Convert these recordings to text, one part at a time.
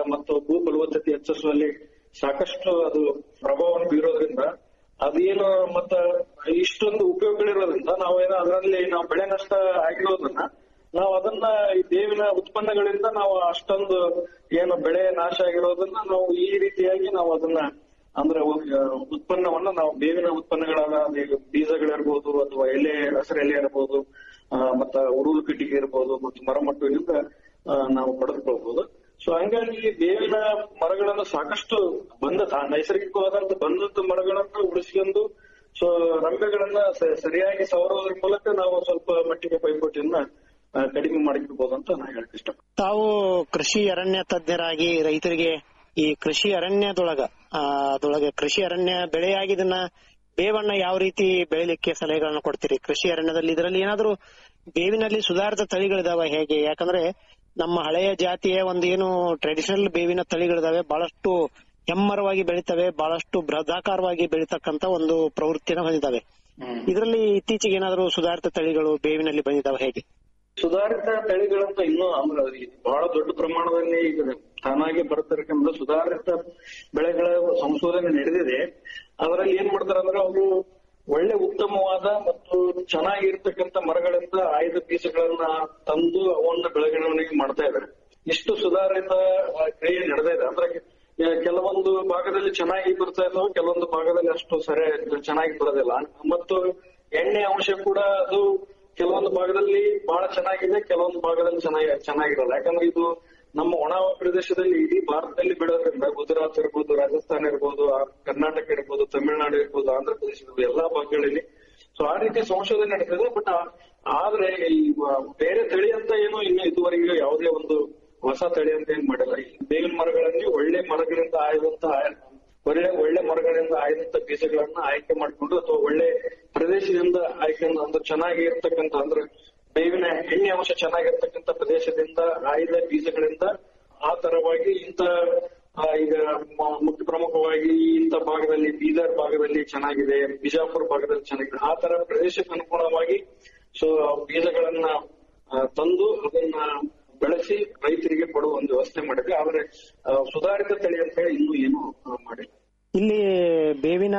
ಮತ್ತು ಭೂ ಫಲವತ್ತತೆ ಹೆಚ್ಚಿಸುವಲ್ಲಿ ಸಾಕಷ್ಟು ಅದು ಪ್ರಭಾವವನ್ನು ಬೀರೋದ್ರಿಂದ ಅದೇನು ಮತ್ತ ಇಷ್ಟೊಂದು ಉಪಯೋಗಗಳಿರೋದ್ರಿಂದ ನಾವೇನೋ ಅದರಲ್ಲಿ ನಾವು ಬೆಳೆ ನಷ್ಟ ಆಗಿರೋದನ್ನ ನಾವು ಅದನ್ನ ಈ ಬೇವಿನ ಉತ್ಪನ್ನಗಳಿಂದ ನಾವು ಅಷ್ಟೊಂದು ಏನು ಬೆಳೆ ನಾಶ ಆಗಿರೋದನ್ನ ನಾವು ಈ ರೀತಿಯಾಗಿ ನಾವು ಅದನ್ನ ಅಂದ್ರೆ ಉ- ಉತ್ಪನ್ನವನ್ನ ನಾವು ಬೇವಿನ ಉತ್ಪನ್ನಗಳಾದ ಅದು ಬೀಜಗಳಿರ್ಬೋದು ಅಥವಾ ಎಲೆ ಹಸಿರು ಎಲೆ ಇರ್ಬೋದು ಆ, ಮತ್ತ ಉರುಳು ಕಟ್ಟಿಗೆ ಇರ್ಬೋದು ಮತ್ತು ಮರಮಟ್ಟುವಿನಿಂದ ಆ, ನಾವು ಪಡೆದುಕೊಳ್ಬಹುದು ಸೊ ಹಂಗಾಗಿ ಬೇವಿನ ಮರಗಳನ್ನು ಸಾಕಷ್ಟು ಬಂದ ತಾ- ನೈಸರ್ಗಿಕವಾದಂತ ಬಂದಂತ ಮರಗಳನ್ನ ಉಳಿಸ್ಕೊಂಡು ಸೊ ರಂಬೆಗಳನ್ನ ಸ- ಸರಿಯಾಗಿ ಸವರೋದ್ರ ಮೂಲಕ ನಾವು ಸ್ವಲ್ಪ ಮಟ್ಟಿಗೆ ಪೈಪೋಟಿಯನ್ನ ಆ, ಕಡಿಮೆ ಮಾಡಿಕೊಳ್ಬಹುದು ಅಂತ ನಾನು ಹೇಳಕ್ ಇಷ್ಟ ತಾವು ಕೃಷಿ ಅರಣ್ಯ ತಜ್ಞರಾಗಿ ರೈತರಿಗೆ ಈ ಕೃಷಿ ಅರಣ್ಯದೊಳಗ ಆ, ಅದೊಳಗೆ ಕೃಷಿ ಅರಣ್ಯ ಬೆಳೆಯಾಗಿ ಇದನ್ನ ಬೇವನ್ನ ಯಾವ ರೀತಿ ಬೆಳಿಲಿಕ್ಕೆ ಸಲಹೆಗಳನ್ನ ಕೊಡ್ತೀರಿ ಕೃಷಿ ಅರಣ್ಯದಲ್ಲಿ ಇದರಲ್ಲಿ ಏನಾದ್ರೂ ಬೇವಿನಲ್ಲಿ ಸುಧಾರಿತ ತಳಿಗಳಿದಾವ ಹೇಗೆ ಯಾಕಂದ್ರೆ ನಮ್ಮ ಹಳೆಯ ಜಾತಿಯ ಒಂದು ಏನು ಟ್ರೆಡಿಷನಲ್ ಬೇವಿನ ತಳಿಗಳಿದಾವೆ ಬಹಳಷ್ಟು ಹೆಮ್ಮರವಾಗಿ ಬೆಳಿತವೆ ಬಹಳಷ್ಟು ಬೃಹದಾಕಾರವಾಗಿ ಬೆಳಿತಕ್ಕಂತ ಒಂದು ಪ್ರವೃತ್ತಿನ ಹೊಂದಿದಾವೆ ಇದರಲ್ಲಿ ಇತ್ತೀಚೆಗೆ ಏನಾದರೂ ಸುಧಾರಿತ ತಳಿಗಳು ಬೇವಿನಲ್ಲಿ ಬಂದಿದಾವೆ ಹೇಗೆ ಸುಧಾರಿತ ತಳಿಗಳಂತ ಇನ್ನೂ ಅಂದ್ರೆ ಇದು ಬಹಳ ದೊಡ್ಡ ಪ್ರಮಾಣದಲ್ಲಿ ಈಗ ತಾನಾಗಿ ಬರತಕ್ಕಂಥ ಸುಧಾರಿತ ಬೆಳೆಗಳ ಸಂಶೋಧನೆ ನಡೆದಿದೆ ಅದರಲ್ಲಿ ಏನ್ ಮಾಡ್ತಾರೆ ಅಂದ್ರೆ ಅವರು ಒಳ್ಳೆ ಉತ್ತಮವಾದ ಮತ್ತು ಚೆನ್ನಾಗಿರ್ತಕ್ಕಂಥ ಮರಗಳಿಂದ ಆಯ್ದ ಬೀಜಗಳನ್ನ ತಂದು ಅವನ್ನ ಬೆಳವಣಿಗೆ ಮಾಡ್ತಾ ಇದ್ದಾರೆ ಇಷ್ಟು ಸುಧಾರಿತ ಆ, ಕ್ರಿಯೆ ನಡೆದಿದೆ ಅಂದ್ರೆ ಆ, ಕೆಲವೊಂದು ಭಾಗದಲ್ಲಿ ಚೆನ್ನಾಗಿ ಬರ್ತಾ ಇದ್ದಾವೆ ಕೆಲವೊಂದು ಭಾಗದಲ್ಲಿ ಅಷ್ಟು ಸರಿ ಚೆನ್ನಾಗಿ ಬರೋದಿಲ್ಲ ಮತ್ತು ಎಣ್ಣೆ ಅಂಶ ಕೂಡ ಅದು ಕೆಲವೊಂದು ಭಾಗದಲ್ಲಿ ಬಹಳ ಚೆನ್ನಾಗಿದೆ ಕೆಲವೊಂದು ಭಾಗದಲ್ಲಿ ಚೆನ್ನಾಗಿ ಚೆನ್ನಾಗಿರಲ್ಲ ಯಾಕಂದ್ರೆ ಇದು ನಮ್ಮ ಒಣ ಪ್ರದೇಶದಲ್ಲಿ ಇಡೀ ಭಾರತದಲ್ಲಿ ಬೆಳೆಯೋದ್ರಿಂದ ಗುಜರಾತ್ ಇರ್ಬೋದು ರಾಜಸ್ಥಾನ ಇರ್ಬೋದು ಆ, ಕರ್ನಾಟಕ ಇರ್ಬೋದು ತಮಿಳುನಾಡು ಇರ್ಬೋದು ಆಂಧ್ರ ಪ್ರದೇಶ ಇರ್ಬೋದು ಎಲ್ಲಾ ಭಾಗಗಳಲ್ಲಿ ಸೊ ಆ ರೀತಿ ಸಂಶೋಧನೆ ನಡೀತದೆ ಬಟ್ ಆದ್ರೆ ಈ ವ- ಬೇರೆ ತಳಿ ಅಂತ ಏನು ಇನ್ನು ಇದುವರೆಗೂ ಯಾವುದೇ ಒಂದು ಹೊಸ ತಳಿ ಅಂತ ಏನ್ ಮಾಡಿಲ್ಲ ಈ ಬೇವಿನ ಮರಗಳಲ್ಲಿ ಒಳ್ಳೆ ಮರಗಳಿಂದ ಆಯ್ದಂತ ಒಳ್ಳೆ ಒಳ್ಳೆ ಮರಗಳಿಂದ ಆಯ್ದಂತ ಬೀಜಗಳನ್ನ ಆಯ್ಕೆ ಮಾಡ್ಕೊಂಡು ಅಥವಾ ಒಳ್ಳೆ ಪ್ರದೇಶದಿಂದ ಆಯ್ಕೆ ಅಂದ್ರೆ ಚೆನ್ನಾಗಿ ಇರ್ತಕ್ಕಂಥ ಅಂದ್ರೆ ಬೇವಿನ ಎಣ್ಣೆ ಅಂಶ ಚೆನ್ನಾಗಿರ್ತಕ್ಕಂಥ ಪ್ರದೇಶದಿಂದ ಆಯ್ದ ಬೀಜಗಳಿಂದ ಆ ತರವಾಗಿ ಇಂತ ಆ, ಈಗ ಮ- ಮುಖ್ಯ ಪ್ರಮುಖವಾಗಿ ಇಂಥ ಭಾಗದಲ್ಲಿ ಬೀದರ್ ಭಾಗದಲ್ಲಿ ಚೆನ್ನಾಗಿದೆ ಬಿಜಾಪುರ ಭಾಗದಲ್ಲಿ ಚೆನ್ನಾಗಿದೆ ಆ ತರ ಪ್ರದೇಶಕ್ಕೆ ಅನುಗುಣವಾಗಿ ಸೊ ಬೀಜಗಳನ್ನ ಆ, ತಂದು ಅದನ್ನ ಬೆಳೆಸಿ ರೈತರಿಗೆ ಕೊಡುವ ಒಂದು ವ್ಯವಸ್ಥೆ ಮಾಡಿದ್ರೆ ಆದ್ರೆ ಆ, ಸುಧಾರಿತ ತಳಿ ಅಂತ ಹೇಳಿ ಇನ್ನೂ ಏನು ಆ, ಮಾಡಿಲ್ಲ ಇಲ್ಲಿ ಬೇವಿನ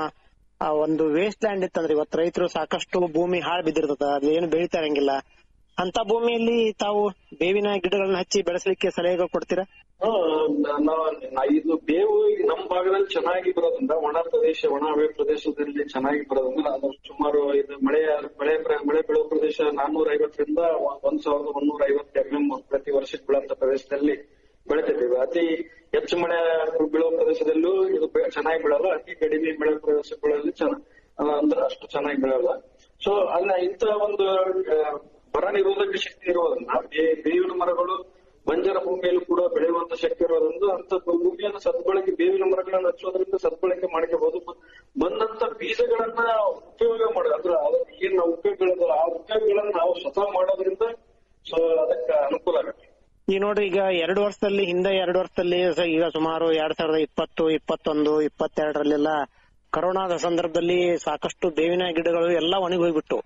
ಆ ಒಂದು ವೇಸ್ಟ್ ಲ್ಯಾಂಡ್ ಇತ್ತಂದ್ರೆ ಇವತ್ತು ರೈತರು ಸಾಕಷ್ಟು ಭೂಮಿ ಹಾಳು ಬಿದ್ದಿರ್ತದ ಅದು ಏನು ಬೆಳಿತಾ ಇರಂಗಿಲ್ಲ ಅಂತ ಭೂಮಿಯಲ್ಲಿ ತಾವು ಬೇವಿನ ಗಿಡಗಳನ್ನ ಹಚ್ಚಿ ಬೆಳೆಸಲಿಕ್ಕೆ ಸಲಹೆಗಳು ಕೊಡ್ತೀರಾ ಆ, ನಾ- ನಾ- ಇದು ಬೇವು ನಮ್ಮ ಭಾಗದಲ್ಲಿ ಚೆನ್ನಾಗಿ ಬರೋದ್ರಿಂದ ಒಣ ಪ್ರದೇಶ ಒಣ ಹವೆ ಪ್ರದೇಶದಲ್ಲಿ ಚೆನ್ನಾಗಿ ಬರೋದ್ರಿಂದ ಅದು ಸುಮಾರು ಇದು ಮಳೆಯ ಮಳೆ ಪ್ರ- ಮಳೆ ಬೀಳುವ ಪ್ರದೇಶ ನಾನ್ನೂರ ಐವತ್ತರಿಂದ ಒಂದ್ ಸಾವಿರದ ಒಂದೂರ ಐವತ್ತು ಎಂ ಪ್ರತಿ ವರ್ಷಕ್ಕೆ ಬೀಳಂತ ಪ್ರದೇಶದಲ್ಲಿ ಬೆಳಿತಿದ್ದೀವಿ ಅತಿ ಹೆಚ್ಚು ಮಳೆ ಬೀಳುವ ಪ್ರದೇಶದಲ್ಲೂ ಇದು ಬೆ- ಚೆನ್ನಾಗಿ ಬೀಳಲ್ಲ ಅತಿ ಕಡಿಮೆ ಮಳೆ ಪ್ರದೇಶಗಳಲ್ಲಿ ಚೆನ್ನ- ಆ, ಅಂದ್ರೆ ಅಷ್ಟು ಚೆನ್ನಾಗಿ ಬೀಳಲ್ಲ ಸೊ ಅಲ್ಲ ಇಂತ ಒಂದು ಆ, ಬರ ನಿರೋಧಕ ಶಕ್ತಿ ಇರೋದ್ರಿಂದ ಬೇ- ಬೇವಿನ ಮರಗಳು ಬಂಜರ ಭೂಮಿಯಲ್ಲೂ ಕೂಡ ಬೆಳೆಯುವಂತ ಶಕ್ತಿ ಇರೋದ್ರಿಂದ ಅಂತ ಭೂಮಿಯನ್ನು ಸದ್ಬಳಕೆ ಬೇವಿನ ಮರಗಳನ್ನು ಹಚ್ಚೋದ್ರಿಂದ ಸದ್ಬಳಕೆ ಮಾಡ್ಕೋಬಹುದು ಬಂದಂತ ಬೀಜಗಳನ್ನ ಉಪಯೋಗ ಮಾಡ ಅಂದ್ರೆ ಅದಕ್ಕೆ ಏನ್ ನಾವು ಉಪಯೋಗಗಳಿದಾವ ಆ ಉಪಯೋಗಗಳನ್ನ ನಾವು ಸ್ವತಃ ಮಾಡೋದ್ರಿಂದ ಸೊ ಅದಕ್ಕೆ ಅನುಕೂಲ ಆಗುತ್ತೆ ಈಗ ನೋಡ್ರಿ ಈಗ ಎರಡು ವರ್ಷದಲ್ಲಿ ಹಿಂದೆ ಎರಡು ವರ್ಷದಲ್ಲಿ ಸ- ಈಗ ಸುಮಾರು ಎರಡ್ ಸಾವಿರದ ಇಪ್ಪತ್ತು ಇಪ್ಪತ್ತೊಂದು ಇಪ್ಪತ್ತೆರಡರಲ್ಲೆಲ್ಲ ಕರೋನಾದ ಸಂದರ್ಭದಲ್ಲಿ ಸಾಕಷ್ಟು ಬೇವಿನ ಗಿಡಗಳು ಎಲ್ಲ ಒಣಗಿ ಹೋಗ್ಬಿಟ್ಟು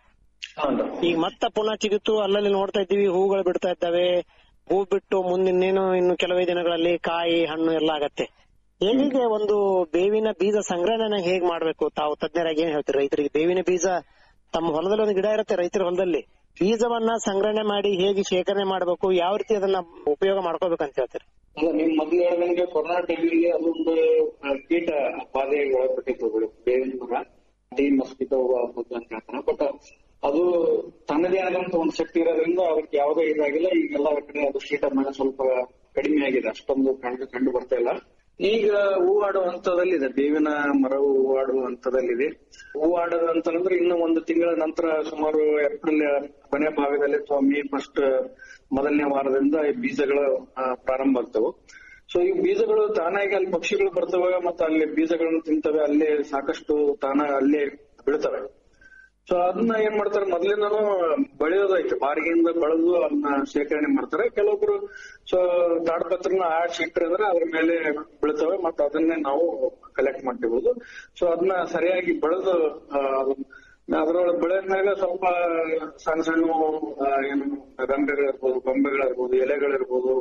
ಈಗ ಮತ್ತೆ ಪುನಃ ಚಿಗುತ್ತು ಅಲ್ಲಲ್ಲಿ ನೋಡ್ತಾ ಇದ್ದೀವಿ ಹೂಗಳು ಬಿಡ್ತಾ ಇದ್ದಾವೆ ಹೂ ಬಿಟ್ಟು ಮುಂದಿನ್ನೇನು ಇನ್ನು ಕೆಲವೇ ದಿನಗಳಲ್ಲಿ ಕಾಯಿ ಹಣ್ಣು ಎಲ್ಲ ಆಗತ್ತೆ ಹೇಗೆ ಒಂದು ಬೇವಿನ ಬೀಜ ಸಂಗ್ರಹಣೆ ಹೇಗ್ ಮಾಡ್ಬೇಕು ತಾವು ತಜ್ಞರಾಗಿ ಏನ್ ಹೇಳ್ತೀರಿ ರೈತರಿಗೆ ಬೇವಿನ ಬೀಜ ತಮ್ಮ ಹೊಲದಲ್ಲಿ ಒಂದು ಗಿಡ ಇರುತ್ತೆ ರೈತರ ಹೊಲದಲ್ಲಿ ಬೀಜವನ್ನ ಸಂಗ್ರಹಣೆ ಮಾಡಿ ಹೇಗೆ ಶೇಖರಣೆ ಮಾಡಬೇಕು ಯಾವ ರೀತಿ ಅದನ್ನ ಉಪಯೋಗ ಮಾಡ್ಕೋಬೇಕಂತ ಹೇಳ್ತೀರಿ ಅಲ್ಲ ನಿಮ್ ಮೊದ್ಲು ಹೇಳ್ದಂಗೆ ಕೊರೋನಾ ಟೈಮಿಗೆ ಅದೊಂದು ಆ, ಕೀಟ ಬಾಧೆಗೆ ಒಳಪಟ್ಟಿತ್ತು ಬಿಡು. ಬೇವಿನ ಮರ ಡಿ ಮಸ್ಕಿಟೋ ಅಂತ ಹೇಳ್ತಾನೆ ಬಟ್ ಅದು ತನ್ನದೇ ಆದಂತ ಒಂದು ಶಕ್ತಿ ಇರೋದ್ರಿಂದ ಅದಕ್ಕೆ ಯಾವುದೇ ಇದಾಗಿಲ್ಲ ಈಗೆಲ್ಲ ಕಡೆ ಅದು ಕೀಟ ಮನೆ ಸ್ವಲ್ಪ ಕಡಿಮೆ ಆಗಿದೆ ಅಷ್ಟೊಂದು ಕಂಡು ಕಂಡು ಬರ್ತಾ ಇಲ್ಲ ಈಗ ಹೂವಾಡುವ ಹಂತದಲ್ಲಿದೆ ಬೇವಿನ ಮರವು ಹೂವಾಡುವ ಹಂತದಲ್ಲಿದೆ ಹೂವಾಡದ ಅಂತಂದ್ರೆ ಇನ್ನು ಒಂದು ತಿಂಗಳ ನಂತರ ಸುಮಾರು ಏಪ್ರಿಲ್ ಕೊನೆ ಭಾಗದಲ್ಲಿ ಅಥವಾ ಮೇ ಫಸ್ಟ್ ಮೊದಲನೇ ವಾರದಿಂದ ಈ ಬೀಜಗಳು ಆ, ಪ್ರಾರಂಭ ಆಗ್ತವೆ ಸೊ ಈ ಬೀಜಗಳು ತಾನಾಗಿ ಅಲ್ಲಿ ಪಕ್ಷಿಗಳು ಬರ್ತವೆ ಮತ್ತೆ ಅಲ್ಲಿ ಬೀಜಗಳನ್ನು ತಿಂತವೆ ಅಲ್ಲೇ ಸಾಕಷ್ಟು ತಾನ ಅಲ್ಲೇ ಬೀಳ್ತವೆ ಸೊ ಅದನ್ನ ಏನ್ ಮಾಡ್ತಾರೆ ಮೊದ್ಲಿಂದನೂ ಬೆಳೆಯೋದೈತೆ ಬಾರಿಗೆಯಿಂದ ಬೆಳೆದು ಅದನ್ನ ಶೇಖರಣೆ ಮಾಡ್ತಾರೆ ಕೆಲವೊಬ್ರು ಸೊ ತಾಡ್ಪತ್ರನ ಆಡ್ಸಿ ಇಟ್ರೆ ಅಂದ್ರೆ ಅದ್ರ ಮೇಲೆ ಬೀಳ್ತವೆ ಮತ್ತೆ ಅದನ್ನೇ ನಾವು ಕಲೆಕ್ಟ್ ಮಾಡ್ಕೋಬಹುದು ಸೊ ಅದನ್ನ ಸರಿಯಾಗಿ ಬೆಳೆದು ಅದ್ರೊಳಗೆ ಬೆಳೆದ್ಮೇಲೆ ಸ್ವಲ್ಪ ಸಣ್ಣ ಸಣ್ಣ ಆ, ಏನು ರಂಬೆಗಳಿರ್ಬೋದು ಗೊಂಬೆಗಳಿರ್ಬೋದು ಎಲೆಗಳಿರ್ಬೋದು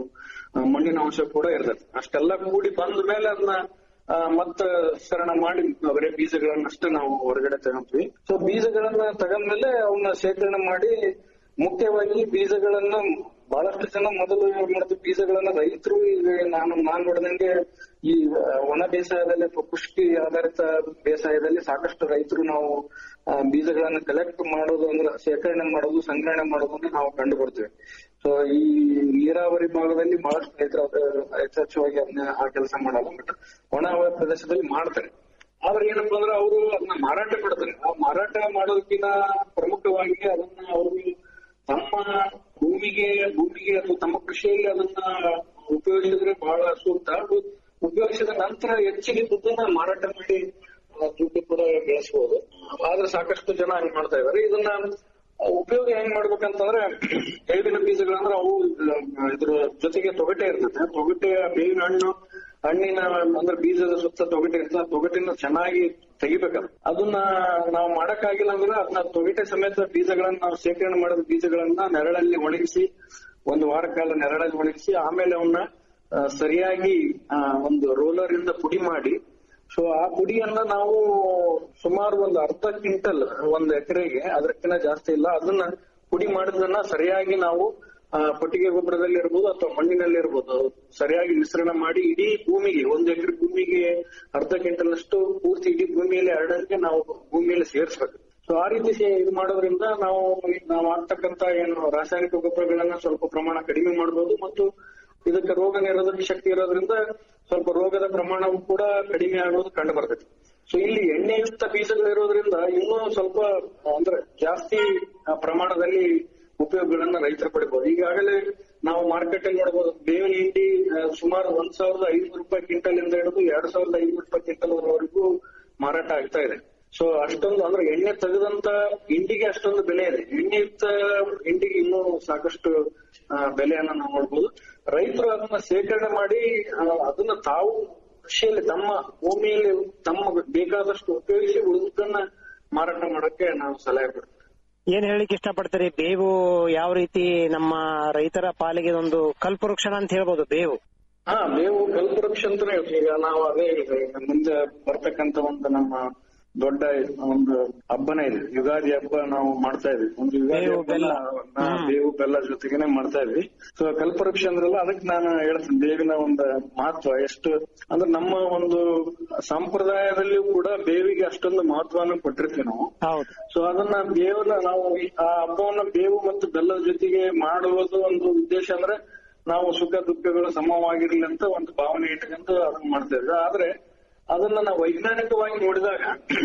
ಆ, ಮಣ್ಣಿನ ಅಂಶ ಕೂಡ ಇರ್ತದೆ ಅಷ್ಟೆಲ್ಲ ಕೂಡಿ ಬಂದ ಮೇಲೆ ಅದನ್ನ ಆ, ಮತ್ತ ಸರಣ ಮಾಡಿ ಬರೀ ಬೀಜಗಳನ್ನಷ್ಟೇ ನಾವು ಹೊರಗಡೆ ತಗೊಂತೀವಿ ಸೊ ಬೀಜಗಳನ್ನ ತಗೊಂಡ್ಮೇಲೆ ಅವನ್ನ ಶೇಖರಣೆ ಮಾಡಿ ಮುಖ್ಯವಾಗಿ ಬೀಜಗಳನ್ನ ಬಹಳಷ್ಟು ಜನ ಮೊದಲು ಏನ್ ಮಾಡ್ತೀವಿ ಬೀಜಗಳನ್ನ ರೈತರು ಈಗ ನಾನು ನಾನ್ ನೋಡಿದಂಗೆ ಈ ಆ, ಒಣ ಬೇಸಾಯದಲ್ಲಿ ಅಥವಾ ಪುಷ್ಟಿ ಆಧಾರಿತ ಬೇಸಾಯದಲ್ಲಿ ಸಾಕಷ್ಟು ರೈತರು ನಾವು ಆ, ಬೀಜಗಳನ್ನ ಕಲೆಕ್ಟ್ ಮಾಡೋದು ಅಂದ್ರೆ ಶೇಖರಣೆ ಮಾಡೋದು ಸಂಗ್ರಹಣೆ ಮಾಡೋದನ್ನ ನಾವು ಕಂಡು ಬರ್ತೀವಿ ಸೊ ಈ ನೀರಾವರಿ ಭಾಗದಲ್ಲಿ ಬಹಳಷ್ಟು ರೈತರು ಅದ- ಯಥೇಚ್ಛವಾಗಿ ಅದನ್ನ ಆ ಕೆಲಸ ಮಾಡಲ್ಲ ಬಟ್ ಒಣ ಪ್ರದೇಶದಲ್ಲಿ ಮಾಡ್ತಾರೆ ಆದ್ರೆ ಏನಪ್ಪಾ ಅಂದ್ರೆ ಅವರು ಅದನ್ನ ಮಾರಾಟ ಮಾಡ್ತಾರೆ ಆ ಮಾರಾಟ ಮಾಡೋದಕ್ಕಿಂತ ಪ್ರಮುಖವಾಗಿ ಅದನ್ನ ಅವರು ತಮ್ಮ ಭೂಮಿಗೆ ಭೂಮಿಗೆ ಅಥವಾ ತಮ್ಮ ಕೃಷಿಯಲ್ಲಿ ಅದನ್ನ ಉಪಯೋಗಿಸಿದ್ರೆ ಬಹಳ ಸೂಕ್ತ ಅದು ಉಪಯೋಗಿಸಿದ ನಂತರ ಹೆಚ್ಚಿಗೆ ದುಡ್ಡನ್ನ ಮಾರಾಟ ಮಾಡಿ ಆ, ದುಡ್ಡು ಕೂಡ ಗಳಿಸಬಹುದು ಆದ್ರೆ ಸಾಕಷ್ಟು ಜನ ಹಂಗ್ ಮಾಡ್ತಾ ಇದಾರೆ ಇದನ್ನ ಉಪಯೋಗ ಹೆಂಗ್ ಮಾಡ್ಬೇಕಂತಂದ್ರೆ ಬೇವಿನ ಬೀಜಗಳಂದ್ರೆ ಅವು ಆ, ಇದ್ರ ಜೊತೆಗೆ ತೊಗಟೆ ಇರ್ತದೆ ತೊಗಟೆ ಬೇವಿನ ಹಣ್ಣು ಹಣ್ಣಿನ ಅಂದ್ರೆ ಬೀಜದ ಸುತ್ತ ತೊಗಟೆ ಇರ್ತದೆ ಆ ತೊಗಟಿನ ಚೆನ್ನಾಗಿ ತೆಗಿಬೇಕದು ಅದನ್ನ ನಾವು ಮಾಡಕ್ಕಾಗಿಲ್ಲ ಅಂದ್ರೆ ಅದನ್ನ ತೊಗಟೆ ಸಮೇತ ಬೀಜಗಳನ್ನ ನಾವು ಶೇಖರಣೆ ಮಾಡಿದ ಬೀಜಗಳನ್ನ ನೆರಳಲ್ಲಿ ಒಣಗಿಸಿ ಒಂದು ವಾರ ಕಾಲ ನೆರಳಲ್ಲಿ ಒಣಗಿಸಿ ಆಮೇಲೆ ಅವನ್ನ ಆ, ಸರಿಯಾಗಿ ಆ, ಒಂದು ರೋಲರ್ ಇಂದ ಪುಡಿ ಮಾಡಿ ಸೊ ಆ ಪುಡಿಯನ್ನ ನಾವು ಸುಮಾರು ಒಂದು ಅರ್ಧ ಕ್ವಿಂಟಲ್ ಒಂದು ಎಕರೆಗೆ ಅದಕ್ಕಿಂತ ಜಾಸ್ತಿ ಇಲ್ಲ ಅದನ್ನ ಪುಡಿ ಮಾಡಿದ್ದನ್ನ ಸರಿಯಾಗಿ ನಾವು ಆ, ಕೊಟ್ಟಿಗೆ ಗೊಬ್ಬರದಲ್ಲಿ ಇರ್ಬೋದು ಅಥವಾ ಮಣ್ಣಿನಲ್ಲಿ ಇರ್ಬೋದು ಸರಿಯಾಗಿ ಮಿಶ್ರಣ ಮಾಡಿ ಇಡೀ ಭೂಮಿಗೆ ಒಂದು ಎಕರೆ ಭೂಮಿಗೆ ಅರ್ಧ ಕ್ವಿಂಟಲ್ ಅಷ್ಟು ಪೂರ್ತಿ ಇಡೀ ಭೂಮಿಯಲ್ಲಿ ಹರಡಂಗೆ ನಾವು ಭೂಮಿಯಲ್ಲಿ ಸೇರಿಸ್ಬೇಕು ಸೊ ಆ ರೀತಿ ಸೇ- ಇದು ಮಾಡೋದ್ರಿಂದ ನಾವು ನಾವು ಆಗ್ತಕ್ಕಂತ ಏನು ರಾಸಾಯನಿಕ ಗೊಬ್ಬರಗಳನ್ನ ಸ್ವಲ್ಪ ಪ್ರಮಾಣ ಕಡಿಮೆ ಮಾಡಬಹುದು ಮತ್ತು ಇದಕ್ಕೆ ರೋಗ ನಿರೋಧಕ ಶಕ್ತಿ ಇರೋದ್ರಿಂದ ಸ್ವಲ್ಪ ರೋಗದ ಪ್ರಮಾಣವು ಕೂಡ ಕಡಿಮೆ ಆಗೋದು ಕಂಡು ಬರ್ತೈತಿ ಸೊ ಇಲ್ಲಿ ಎಣ್ಣೆಯುಕ್ತ ಬೀಜಗಳು ಇರೋದ್ರಿಂದ ಇನ್ನೂ ಸ್ವಲ್ಪ ಅಂದ್ರೆ ಜಾಸ್ತಿ ಆ, ಪ್ರಮಾಣದಲ್ಲಿ ಉಪಯೋಗಗಳನ್ನ ರೈತರು ಪಡಿಬಹುದು ಈಗಾಗಲೇ ನಾವು ಮಾರ್ಕೆಟ್ ಅಲ್ಲಿ ನೋಡಬಹುದು ಬೇವಿನ ಹಿಂಡಿ ಆ, ಸುಮಾರು ಒಂದ್ ಸಾವಿರದ ಐನೂರು ರೂಪಾಯಿ ಕ್ವಿಂಟಲ್ ಇಂದ ಹಿಡಿದು ಎರಡ್ ಸಾವಿರದ ಐನೂರು ರೂಪಾಯಿ ಕ್ವಿಂಟಲ್ ವರೆಗೂ ಮಾರಾಟ ಆಗ್ತಾ ಇದೆ ಸೊ ಅಷ್ಟೊಂದು ಅಂದ್ರೆ ಎಣ್ಣೆ ತೆಗೆದಂತ ಹಿಂಡಿಗೆ ಅಷ್ಟೊಂದು ಬೆಲೆ ಇದೆ ಎಣ್ಣೆಯುಕ್ತ ಹಿಂಡಿಗೆ ಇನ್ನೂ ಸಾಕಷ್ಟು ಆ, ಬೆಲೆಯನ್ನ ನಾವು ನೋಡ್ಬೋದು ರೈತರು ಅದನ್ನ ಶೇಖರಣೆ ಮಾಡಿ ಆ, ಅದನ್ನ ತಾವು ಕೃಷಿಯಲ್ಲಿ ತಮ್ಮ ಭೂಮಿಯಲ್ಲಿ ತಮ್ಮ ಬೇಕಾದಷ್ಟು ಉಪಯೋಗಿಸಿ ಉಳಿದನ್ನ ಮಾರಾಟ ಮಾಡಕ್ಕೆ ನಾವು ಸಲಹೆ ಕೊಡ್ತೀವಿ ಏನ್ ಹೇಳಿಕ್ ಇಷ್ಟಪಡ್ತೀರಿ ಬೇವು ಯಾವ ರೀತಿ ನಮ್ಮ ರೈತರ ಪಾಲಿಗೆ ಒಂದು ಕಲ್ಪವೃಕ್ಷಣ ಅಂತ ಹೇಳ್ಬೋದು ಬೇವು ಹಾ ಬೇವು ಕಲ್ಪವೃಕ್ಷ ಅಂತಾನೆ ಹೇಳ್ತೀವಿ. ಈಗ ನಾವು ಅದೇ ಹೇಳಿದ್ರೆ ಈಗ ಮುಂದೆ ಬರ್ತಕ್ಕಂತ ಒಂದು ನಮ್ಮ ದೊಡ್ಡ ಒಂದು ಹಬ್ಬನೇ ಇದೆ ಯುಗಾದಿ ಹಬ್ಬ ನಾವು ಮಾಡ್ತಾ ಇದ್ವಿ ಒಂದು ಯುಗಾದಿ ಬೇವು, ಹಬ್ಬನ ಬೆಲ್ಲ. ನಾ ಬೇವು ಬೆಲ್ಲ ಜೊತೆಗೇನೆ ಮಾಡ್ತಾ ಇದ್ವಿ ಸೊ ಕಲ್ಪವೃಕ್ಷ ಅಂದ್ರಲ್ಲ ಅದಕ್ಕೆ ನಾನು ಹೇಳ್ತೀನಿ ಬೇವಿನ ಒಂದು ಮಹತ್ವ ಎಷ್ಟು ಅಂದ್ರೆ ನಮ್ಮ ಒಂದು ಸಂಪ್ರದಾಯದಲ್ಲಿಯೂ ಕೂಡ ಬೇವಿಗೆ ಅಷ್ಟೊಂದು ಮಹತ್ವವನ್ನು ಕೊಟ್ಟಿರ್ತೀವಿ ನಾವು ಹೌದು ಸೊ ಅದನ್ನ ಬೇವನ್ನ ನಾವು ಈ- ಆ ಹಬ್ಬವನ್ನ ಬೇವು ಮತ್ತು ಬೆಲ್ಲದ ಜೊತೆಗೆ ಮಾಡುವುದು ಒಂದು ಉದ್ದೇಶ ಅಂದ್ರೆ ನಾವು ಸುಖ ದುಃಖಗಳು ಸಮವಾಗಿರ್ಲಿ ಅಂತ ಒಂದು ಭಾವನೆ ಇಟ್ಕೊಂಡು ಅದನ್ನ ಮಾಡ್ತಾ ಇದ್ವಿ ಆದ್ರೆ ಅದನ್ನ ನಾವು ವೈಜ್ಞಾನಿಕವಾಗಿ ನೋಡಿದಾಗ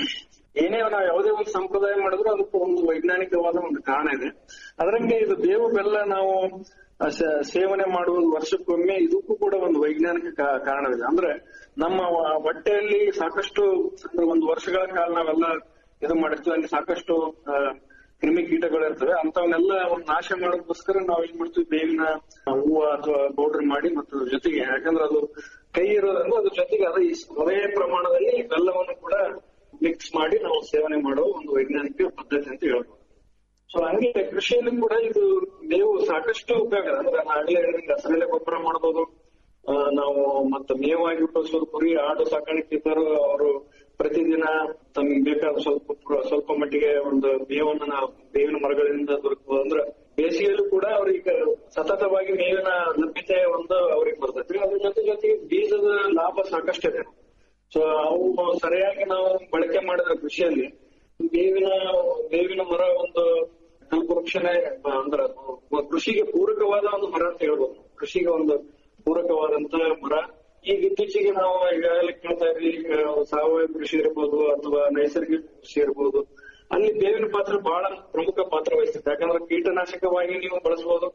ಏನೇ ನಾವು ಯಾವುದೇ ಒಂದು ಸಂಪ್ರದಾಯ ಮಾಡಿದ್ರು ಅದಕ್ಕೆ ಒಂದು ವೈಜ್ಞಾನಿಕವಾದ ಒಂದು ಕಾರಣ ಇದೆ ಅದರಂಗೆ ಇದು ಬೇವು ಬೆಲ್ಲ ನಾವು ಆ, ಸ- ಸೇವನೆ ಮಾಡುವುದು ವರ್ಷಕ್ಕೊಮ್ಮೆ ಇದಕ್ಕೂ ಕೂಡ ಒಂದು ವೈಜ್ಞಾನಿಕ ಕಾ- ಕಾರಣವಿದೆ ಅಂದ್ರೆ ನಮ್ಮ ವ- ಹೊಟ್ಟೆಯಲ್ಲಿ ಸಾಕಷ್ಟು ಅಂದ್ರೆ ಒಂದು ವರ್ಷಗಳ ಕಾಲ ನಾವೆಲ್ಲ ಇದು ಮಾಡಿರ್ತೀವಿ ಅಲ್ಲಿ ಸಾಕಷ್ಟು ಆ, ಕ್ರಿಮಿ ಕೀಟಗಳು ಇರ್ತವೆ ಅಂತವನ್ನೆಲ್ಲ ಒಂದು ನಾಶ ಮಾಡೋದಕ್ಕೋಸ್ಕರ ನಾವು ಏನ್ ಮಾಡ್ತೀವಿ ಬೇವಿನ ಹೂವು ಅಥವಾ ಪೌಡರ್ ಮಾಡಿ ಮತ್ತು ಅದ್ರ ಜೊತೆಗೆ ಯಾಕಂದ್ರೆ ಅದು ಕೈ ಇರೋದ್ರಿಂದ ಅದ್ರ ಜೊತೆಗೆ ಅದೇ ಅದೇ ಪ್ರಮಾಣದಲ್ಲಿ ಬೆಲ್ಲವನ್ನು ಕೂಡ ಮಿಕ್ಸ್ ಮಾಡಿ ನಾವು ಸೇವನೆ ಮಾಡುವ ಒಂದು ವೈಜ್ಞಾನಿಕ ಪದ್ಧತಿ ಅಂತ ಹೇಳ್ಬೋದು ಸೊ ಹಂಗೆ ಕೃಷಿಯಲ್ಲಿ ಕೂಡ ಇದು ಮೇವು ಸಾಕಷ್ಟು ಉಪಯೋಗ ಇದೆ. ಅಂದ್ರೆ ನಾನು ಆಗ್ಲೇ ಹೇಳಿದಂಗೆ ಹಸಿರೆಲೆ ಗೊಬ್ಬರ ಮಾಡಬಹುದು ಆ, ನಾವು ಮತ್ತೆ ಮೇವಾಗಿ ಉಪಯೋಗಿಸೋದು ಕುರಿ ಆಡು ಸಾಕಾಣಿಕೆ ಇದ್ದರು ಅವರು ಪ್ರತಿದಿನ ತಮಗೆ ಬೇಕಾದ ಸ್ವಲ್ಪ ಪ್ರ- ಸ್ವಲ್ಪ ಮಟ್ಟಿಗೆ ಒಂದು ಮೇವನ್ನ ನಾವು ಬೇವಿನ ಮರಗಳಿಂದ ದೊರಕಬಹುದು ಅಂದ್ರೆ ಬೇಸಿಗೆಯಲ್ಲೂ ಕೂಡ ಅವ್ರಿಗೆ ಸತತವಾಗಿ ಮೇವಿನ ಲಭ್ಯತೆ ಒಂದು ಅವ್ರಿಗೆ ಬರ್ತೈತಿ ಅದ್ರ ಜೊತೆ ಜೊತೆಗೆ ಬೀಜದ ಲಾಭ ಸಾಕಷ್ಟಿದೆ ಸೊ ಅವು ಸರಿಯಾಗಿ ನಾವು ಬಳಕೆ ಮಾಡಿದ್ರೆ ಕೃಷಿಯಲ್ಲಿ ಬೇವಿನ ಬೇವಿನ ಮರ ಒಂದು ಕಲ್ಪವೃಕ್ಷನೇ ಅಂದ್ರೆ ಅದು ಕೃಷಿಗೆ ಪೂರಕವಾದ ಒಂದು ಮರ ಅಂತ ಹೇಳ್ಬೋದು ಕೃಷಿಗೆ ಒಂದು ಪೂರಕವಾದಂತ ಮರ ಈಗ ಇತ್ತೀಚೆಗೆ ನಾವು ಈಗಾಗಲೇ ಕೇಳ್ತಾ ಇದ್ವಿ ಈಗ ಸಾವಯವ ಕೃಷಿ ಇರ್ಬೋದು ಅಥವಾ ನೈಸರ್ಗಿಕ ಕೃಷಿ ಇರ್ಬೋದು ಅಲ್ಲಿ ಬೇವಿನ ಪಾತ್ರ ಬಹಳ ಪ್ರಮುಖ ಪಾತ್ರ ವಹಿಸುತ್ತೆ ಯಾಕಂದ್ರೆ ಕೀಟನಾಶಕವಾಗಿ ನೀವು ಬಳಸಬಹುದು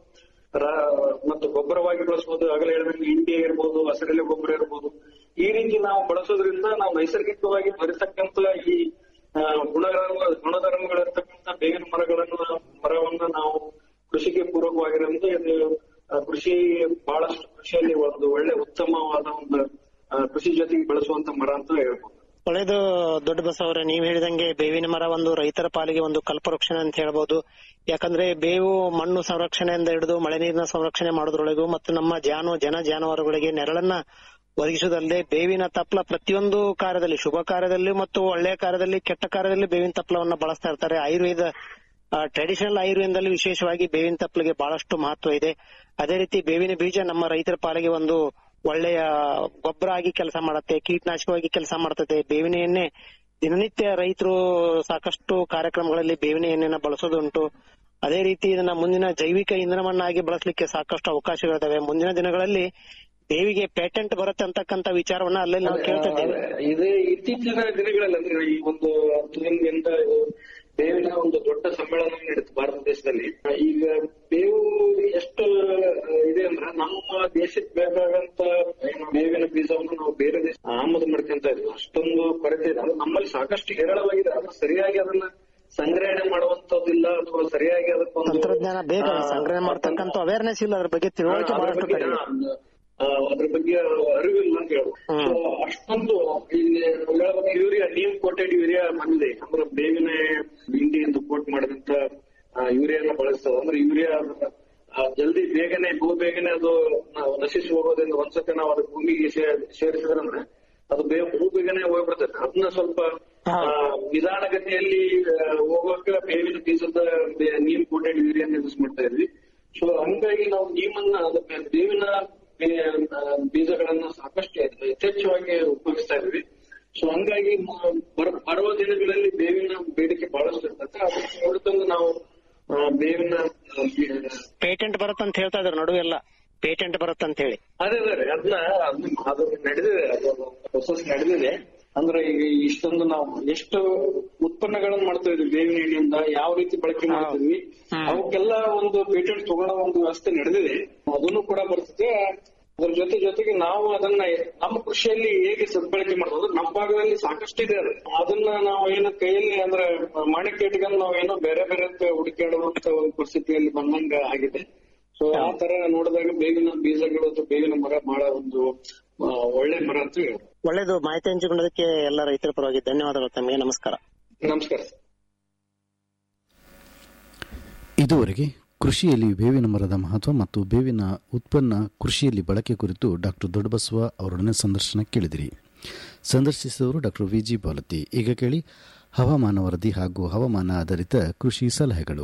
ರಾ- ಮತ್ತು ಗೊಬ್ಬರವಾಗಿ ಬಳಸಬಹುದು ಆಗಲೇ ಹೇಳಿದಂಗೆ ಹಿಂಡಿ ಇರ್ಬೋದು ಹಸಿರೆಲೆ ಗೊಬ್ಬರ ಇರ್ಬೋದು ಈ ರೀತಿ ನಾವು ಬಳಸೋದ್ರಿಂದ ನಾವು ನೈಸರ್ಗಿಕವಾಗಿ ಬರತಕ್ಕಂತ ಈ ಆ, ಗುಣಧರ್ಮ ಗುಣಧರ್ಮಗಳಿರ್ತಕ್ಕಂಥ ಬೇವಿನ ಮರಗಳನ್ನು ಮರವನ್ನ ನಾವು ಕೃಷಿಗೆ ಪೂರಕವಾಗಿರೋದ್ರಿಂದ ಇದು ಆ, ಕೃಷಿ ಬಹಳಷ್ಟು ಕೃಷಿಯಲ್ಲಿ ಒಂದು ಒಳ್ಳೆ ಉತ್ತಮವಾದ ಒಂದು ಆ, ಕೃಷಿ ಜೊತೆಗೆ ಬೆಳೆಸುವಂತ ಮರ ಅಂತ ಹೇಳ್ಬೋದು ಒಳ್ಳೇದು ದೊಡ್ಡ ಬಸವರ ನೀವ್ ಹೇಳಿದಂಗೆ ಬೇವಿನ ಮರ ಒಂದು ರೈತರ ಪಾಲಿಗೆ ಒಂದು ಕಲ್ಪವೃಕ್ಷ ಅಂತ ಹೇಳ್ಬೋದು ಯಾಕಂದ್ರೆ ಬೇವು ಮಣ್ಣು ಸಂರಕ್ಷಣೆಯಿಂದ ಹಿಡಿದು ಮಳೆ ನೀರಿನ ಸಂರಕ್ಷಣೆ ಮಾಡೋದ್ರೊಳಗೂ ಮತ್ತು ನಮ್ಮ ಜಾನು ಜನ ಜಾನುವಾರುಗಳಿಗೆ ನೆರಳನ್ನ ಒದಗಿಸುವುದಲ್ಲದೆ ಬೇವಿನ ತಪ್ಪಲ ಪ್ರತಿಯೊಂದು ಕಾರ್ಯದಲ್ಲಿ ಶುಭ ಕಾರ್ಯದಲ್ಲಿ ಮತ್ತು ಒಳ್ಳೆಯ ಕಾರ್ಯದಲ್ಲಿ ಕೆಟ್ಟ ಕಾರ್ಯದಲ್ಲಿ ಬೇವಿನ ತಪ್ಪಲವನ್ನ ಬಳಸ್ತಾ ಇರ್ತಾರೆ ಆಯುರ್ವೇದ ಟ್ರೆಡಿಷನಲ್ ಆಯುರ್ವೇದದಲ್ಲಿ ವಿಶೇಷವಾಗಿ ಬೇವಿನ ತಪ್ಪಲಿಗೆ ಬಹಳಷ್ಟು ಮಹತ್ವ ಇದೆ ಅದೇ ರೀತಿ ಬೇವಿನ ಬೀಜ ನಮ್ಮ ರೈತರ ಪಾಲಿಗೆ ಒಂದು ಒಳ್ಳೆಯ ಗೊಬ್ಬರ ಆಗಿ ಕೆಲಸ ಮಾಡುತ್ತೆ ಕೀಟನಾಶಕವಾಗಿ ಕೆಲಸ ಮಾಡ್ತದೆ ಬೇವಿನ ಎಣ್ಣೆ ದಿನನಿತ್ಯ ರೈತರು ಸಾಕಷ್ಟು ಕಾರ್ಯಕ್ರಮಗಳಲ್ಲಿ ಬೇವಿನ ಎಣ್ಣೆನ ಬಳಸೋದುಂಟು ಅದೇ ರೀತಿ ಇದನ್ನ ಮುಂದಿನ ಜೈವಿಕ ಇಂಧನವನ್ನಾಗಿ ಬಳಸಲಿಕ್ಕೆ ಸಾಕಷ್ಟು ಅವಕಾಶಗಳಿದಾವೆ ಮುಂದಿನ ದಿನಗಳಲ್ಲಿ ಬೇವಿಗೆ ಪೇಟೆಂಟ್ ಬರುತ್ತೆ ಅಂತಕ್ಕಂತ ವಿಚಾರವನ್ನ ಅಲ್ಲಲ್ಲಿ ನಾವು ಕೇಳ್ತಾ ಇದ್ದೇವೆ ಇದು ಇತ್ತೀಚಿನ ದಿನಗಳಲ್ಲಿ ಅಂದ್ರೆ ಈ ಒಂದು ತುರಿಂಗಿಂದ ಬೇವಿನ ಒಂದು ದೊಡ್ಡ ಸಮ್ಮೇಳನ ನಡೀತು ಭಾರತ ದೇಶದಲ್ಲಿ ಈಗ ಬೇವು ಎಷ್ಟು ಇದೆ ಅಂದ್ರೆ ನಮ್ಮ ದೇಶಕ್ಕೆ ಬೇಕಾಗಂತ ಏನು ಬೇವಿನ ಬೀಜವನ್ನು ನಾವು ಬೇರೆ ದೇಶ ಆಮದು ಮಾಡ್ಕೊಂತ ಇದ್ವಿ ಅಷ್ಟೊಂದು ಕೊರತೆ ಇದೆ ಅದು ನಮ್ಮಲ್ಲಿ ಸಾಕಷ್ಟು ಹೇರಳವಾಗಿದೆ ಅದು ಸರಿಯಾಗಿ ಅದನ್ನ ಸಂಗ್ರಹಣೆ ಮಾಡುವಂತದ್ದಿಲ್ಲ ಅಥವಾ ಸರಿಯಾಗಿ ಅದಕ್ಕೊಂದು ತಂತ್ರಜ್ಞಾನ ಬೇಗ ಆ, ಸಂಗ್ರಹಣೆ ಮಾಡ್ತಕ್ಕಂತ ಅವೇರ್ನೆಸ್ ಇಲ್ಲ ಅದ್ರ ಬಗ್ಗೆ ತಿಳುವಳಿಕೆ ಅದ್ರ ಬಹಳಷ್ಟು ಬಗ್ಗೆ ಕಡಿಮೆ ಆ, ಅದ್ರ ಬಗ್ಗೆ ಅರಿವಿಲ್ಲ ಅಂತ ಹೇಳುದು ಹ್ಮ್. So, ಅಷ್ಟೊಂದು ಇಲ್ಲಿ ಯೂರಿಯಾ ನೀಮ್ ಕೋಟೆಡ್ ಯೂರಿಯಾ ಬಂದಿದೆ ಅಂದ್ರೆ ಬೇವಿನ ಹಿಂಡಿಯಿಂದ ಕೋಟ್ ಮಾಡಿದಂತ ಯೂರಿಯಾನ ಬಳಸ್ತದೆ ಅಂದ್ರೆ ಯೂರಿಯಾ ಆ, ಜಲ್ದಿ ಬೇಗನೆ ಬಹು ಬೇಗನೆ ಅದು ನಾವು ನಶಿಸಿ ಹೋಗೋದ್ರಿಂದ ಒಂದ್ಸತಿ ನಾವು ಅದು ಭೂಮಿಗೆ ಸೇ- ಸೇರಿಸಿದ್ರಂದ್ರೆ ಅದು ಬೇ ಬಹು ಬೇಗನೆ ಹೋಗ್ಬಿಡ್ತದೆ ಅದನ್ನ ಸ್ವಲ್ಪ ಹಾ. ಆ, ನಿಧಾನಗತಿಯಲ್ಲಿ ಆ, ಹೋಗೋಕೆ ಬೇವಿನ ಬೀಜದ ಬೇ- ನೀಮ್ ಕೋಟೆಡ್ ಯೂರಿಯಾ ಯೂಸ್ ಮಾಡ್ತಾ ಇದ್ವಿ ಸೊ ಹಂಗಾಗಿ ನಾವು ನೀಮನ್ನ ಅದು ಬೇ- ಬೇವಿನ ಬೇ- ಆ, ಬೀಜಗಳನ್ನ ಸಾಕಷ್ಟು ಯಥೇಚ್ಛವಾಗಿ ಉಪಯೋಗಿಸ್ತಾ ಇದ್ವಿ ಸೊ ಹಂಗಾಗಿ ಮ- ಬರ- ಬರುವ ದಿನಗಳಲ್ಲಿ ಬೇವಿನ ಬೇಡಿಕೆ ಬಹಳಷ್ಟು ಇರ್ತದೆ ಅದಕ್ಕೆ ನೋಡ್ಕೊಂಡು ನಾವು ಆ, ಬೇವಿನ ಆ, ಬೀ- ಪೇಟೆಂಟ್ ಬರುತ್ತಂತ ಹೇಳ್ತಾ ಇದ್ರು ನಡುವೆಲ್ಲ ಪೇಟೆಂಟ್ ಬರುತ್ತಂತ ಹೇಳಿ ಅದೇ ಅದೇ ಅದನ್ನ ಅದನ್ನ ಅದು ನಡೆದಿದೆ ಅದು ಪ್ರೊಸೆಸ್ ನಡೆದಿದೆ ಅಂದ್ರೆ ಈಗ ಇಷ್ಟೊಂದು ನಾವು ಎಷ್ಟು ಉತ್ಪನ್ನಗಳನ್ನ ಮಾಡ್ತಾ ಇದ್ವಿ ಬೇವಿನ ಎಣ್ಣೆಯಿಂದ ಯಾವ ರೀತಿ ಬಳಕೆ ಮಾಡ್ತಿದ್ವಿ ಹ್ಮ್. ಅವಕ್ಕೆಲ್ಲ ಒಂದು ಪೇಟೆಂಟ್ ತಗೊಳ್ಳೋ ಒಂದು ವ್ಯವಸ್ಥೆ ನಡೆದಿದೆ ಅದನ್ನು ಕೂಡ ಬರ್ತದೆ ಅದ್ರ ಜೊತೆ ಜೊತೆಗೆ ನಾವು ಅದನ್ನ ನಮ್ಮ ಕೃಷಿಯಲ್ಲಿ ಹೇಗೆ ಸದ್ಬಳಕೆ ಮಾಡೋದು ನಮ್ಮ ಭಾಗದಲ್ಲಿ ಸಾಕಷ್ಟು ಇದೆ ಅದು ಅದನ್ನ ನಾವು ಏನು ಕೈಯಲ್ಲಿ ಅಂದ್ರೆ ಮಾಣಿಕ್ಯ ಇಟ್ಕೊಂಡು ನಾವು ಏನೋ ಬೇರೆ ಬೇರೆ ಹುಡುಕಾಡುವಂತ ಒಂದು ಪರಿಸ್ಥಿತಿಯಲ್ಲಿ ಬಂದಂಗ ಆಗಿದೆ ಸೊ ಆ ತರ ನೋಡಿದಾಗ ಬೇವಿನ ಬೀಜಗಳು ಅಥವಾ ಬೇವಿನ ಮರ ಬಹಳ ಒಂದು ಆ, ಒಳ್ಳೆ ಮರ ಅಂತ ಹೇಳಿ ಒಳ್ಳೇದು ಮಾಹಿತಿ ಹಂಚಿಕೊಂಡದಕ್ಕೆ ಎಲ್ಲ ರೈತರ ಪರವಾಗಿ ಧನ್ಯವಾದಗಳು ತಮಗೆ ನಮಸ್ಕಾರ ನಮಸ್ಕಾರ ಸರ್ ಇದುವರೆಗೆ ಕೃಷಿಯಲ್ಲಿ ಬೇವಿನ ಮರದ ಮಹತ್ವ ಮತ್ತು ಬೇವಿನ ಉತ್ಪನ್ನ ಕೃಷಿಯಲ್ಲಿ ಬಳಕೆ ಕುರಿತು ಡಾಕ್ಟರ್ ದೊಡ್ಡಬಸವ ಅವರೊಡನೆ ಸಂದರ್ಶನ ಕೇಳಿದಿರಿ ಸಂದರ್ಶಿಸಿದವರು ಡಾಕ್ಟರ್ ವಿಜಿ ಬಾಲತಿ ಈಗ ಕೇಳಿ ಹವಾಮಾನ ವರದಿ ಹಾಗೂ ಹವಾಮಾನ ಆಧಾರಿತ ಕೃಷಿ ಸಲಹೆಗಳು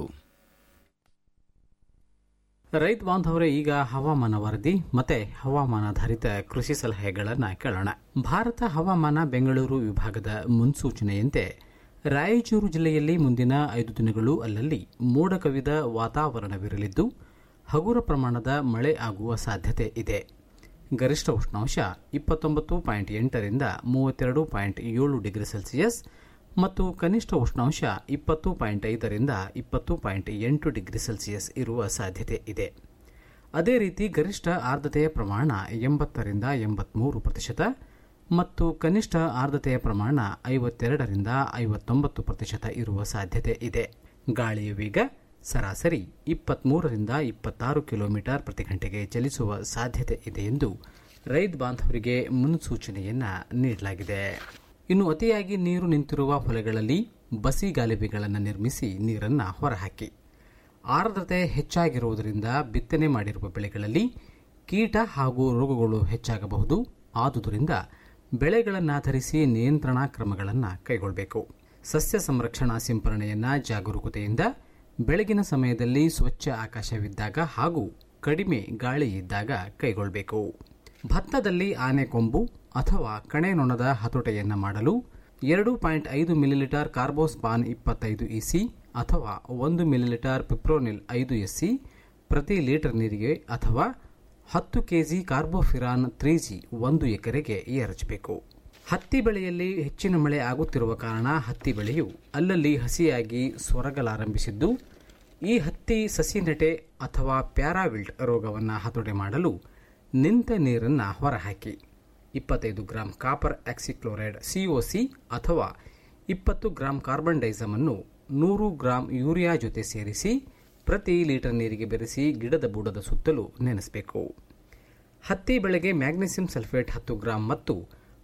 ರೈತ ಬಾಂಧವರೇ ಈಗ ಹವಾಮಾನ ವರದಿ ಮತ್ತೆ ಹವಾಮಾನಾಧಾರಿತ ಕೃಷಿ ಸಲಹೆಗಳನ್ನು ಕೇಳೋಣ ಭಾರತ ಹವಾಮಾನ ಬೆಂಗಳೂರು ವಿಭಾಗದ ಮುನ್ಸೂಚನೆಯಂತೆ ರಾಯಚೂರು ಜಿಲ್ಲೆಯಲ್ಲಿ ಮುಂದಿನ ಐದು ದಿನಗಳು ಅಲ್ಲಲ್ಲಿ ಮೋಡ ಕವಿದ ವಾತಾವರಣವಿರಲಿದ್ದು ಹಗುರ ಪ್ರಮಾಣದ ಮಳೆ ಆಗುವ ಸಾಧ್ಯತೆ ಇದೆ ಗರಿಷ್ಠ ಉಷ್ಣಾಂಶ ಇಪ್ಪತ್ತೊಂಬತ್ತು ಪಾಯಿಂಟ್ ಎಂಟರಿಂದ ಮೂವತ್ತೆರಡು ಪಾಯಿಂಟ್ ಏಳು ಡಿಗ್ರಿ ಸೆಲ್ಸಿಯಸ್ ಮತ್ತು ಕನಿಷ್ಠ ಉಷ್ಣಾಂಶ ಇಪ್ಪತ್ತು ಪಾಯಿಂಟ್ ಐದರಿಂದ ಇಪ್ಪತ್ತು ಪಾಯಿಂಟ್ ಎಂಟು ಡಿಗ್ರಿ ಸೆಲ್ಸಿಯಸ್ ಇರುವ ಸಾಧ್ಯತೆ ಇದೆ ಅದೇ ರೀತಿ ಗರಿಷ್ಠ ಆರ್ದ್ರತೆಯ ಪ್ರಮಾಣ ಎಂಬತ್ತರಿಂದ ಎಂಬತ್ಮೂರು ಪ್ರತಿಶತ ಮತ್ತು ಕನಿಷ್ಠ ಆರ್ದ್ರತೆಯ ಪ್ರಮಾಣ ಐವತ್ತೆರಡರಿಂದ ಐವತ್ತೊಂಬತ್ತು ಪ್ರತಿಶತ ಇರುವ ಸಾಧ್ಯತೆ ಇದೆ ಗಾಳಿಯ ವೇಗ ಸರಾಸರಿ ಇಪ್ಪತ್ಮೂರರಿಂದ ಇಪ್ಪತ್ತಾರು ಕಿಲೋಮೀಟರ್ ಪ್ರತಿ ಗಂಟೆಗೆ ಚಲಿಸುವ ಸಾಧ್ಯತೆ ಇದೆ ಎಂದು ರೈತ ಬಾಂಧವರಿಗೆ ಮುನ್ಸೂಚನೆಯನ್ನ ನೀಡಲಾಗಿದೆ ಇನ್ನು ಅತಿಯಾಗಿ ನೀರು ನಿಂತಿರುವ ಹೊಲೆಗಳಲ್ಲಿ ಬಸಿ ಗಾಲಿಬೆಗಳನ್ನು ನಿರ್ಮಿಸಿ ನೀರನ್ನು ಹೊರಹಾಕಿ ಆರ್ದ್ರತೆ ಹೆಚ್ಚಾಗಿರುವುದರಿಂದ ಬಿತ್ತನೆ ಮಾಡಿರುವ ಬೆಳೆಗಳಲ್ಲಿ ಕೀಟ ಹಾಗೂ ರೋಗಗಳು ಹೆಚ್ಚಾಗಬಹುದು ಆದುದರಿಂದ ಬೆಳೆಗಳನ್ನಾಧರಿಸಿ ನಿಯಂತ್ರಣಾ ಕ್ರಮಗಳನ್ನು ಕೈಗೊಳ್ಳಬೇಕು ಸಸ್ಯ ಸಂರಕ್ಷಣಾ ಸಿಂಪರಣೆಯನ್ನ ಜಾಗರೂಕತೆಯಿಂದ ಬೆಳಗಿನ ಸಮಯದಲ್ಲಿ ಸ್ವಚ್ಛ ಆಕಾಶವಿದ್ದಾಗ ಹಾಗೂ ಕಡಿಮೆ ಗಾಳಿ ಇದ್ದಾಗ ಕೈಗೊಳ್ಳಬೇಕು ಭತ್ತದಲ್ಲಿ ಆನೆಕೊಂಬು ಅಥವಾ ಕಣೆನೊಣದ ಹತೋಟೆಯನ್ನ ಮಾಡಲು ಎರಡು ಪಾಯಿಂಟ್ ಐದು ಮಿಲಿಲೀಟರ್ ಕಾರ್ಬೋಸ್ಪಾನ್ ಇಪ್ಪತ್ತೈದು ಇಸಿ ಅಥವಾ ಒಂದು ಮಿಲಿಲೀಟರ್ ಪಿಪ್ರೋನಿಲ್ ಐದು ಎಸ್ಸಿ ಪ್ರತಿ ಲೀಟರ್ ನೀರಿಗೆ ಅಥವಾ ಹತ್ತು ಕೆಜಿ ಕಾರ್ಬೋಫಿರಾನ್ ತ್ರೀ ಜಿ ಒಂದು ಎಕರೆಗೆ ಎರಚಬೇಕು ಹತ್ತಿ ಬೆಳೆಯಲ್ಲಿ ಹೆಚ್ಚಿನ ಮಳೆ ಆಗುತ್ತಿರುವ ಕಾರಣ ಹತ್ತಿ ಬೆಳೆಯು ಅಲ್ಲಲ್ಲಿ ಹಸಿಯಾಗಿ ಸೊರಗಲಾರಂಭಿಸಿದ್ದು ಈ ಹತ್ತಿ ಸಸಿ ನೆಟೆ ಅಥವಾ ಪ್ಯಾರಾವಿಲ್ಟ್ ರೋಗವನ್ನು ಹತೋಟಿ ಮಾಡಲು ನಿಂತ ನೀರನ್ನು ಹೊರಹಾಕಿ ಇಪ್ಪತ್ತೈದು ಗ್ರಾಂ ಕಾಪರ್ ಆಕ್ಸಿಕ್ಲೋರೈಡ್ ಸಿಒಸಿ ಅಥವಾ ಇಪ್ಪತ್ತು ಗ್ರಾಂ ಕಾರ್ಬನ್ ಡೈಸಮ್ ಅನ್ನು ನೂರು ಗ್ರಾಂ ಯೂರಿಯಾ ಜೊತೆ ಸೇರಿಸಿ ಪ್ರತಿ ಲೀಟರ್ ನೀರಿಗೆ ಬೆರೆಸಿ ಗಿಡದ ಬುಡದ ಸುತ್ತಲೂ ನೆನೆಸಬೇಕು ಹತ್ತಿ ಬೆಳೆಗೆ ಮ್ಯಾಗ್ನೆಸಿಯಂ ಸಲ್ಫೇಟ್ ಹತ್ತು ಗ್ರಾಂ ಮತ್ತು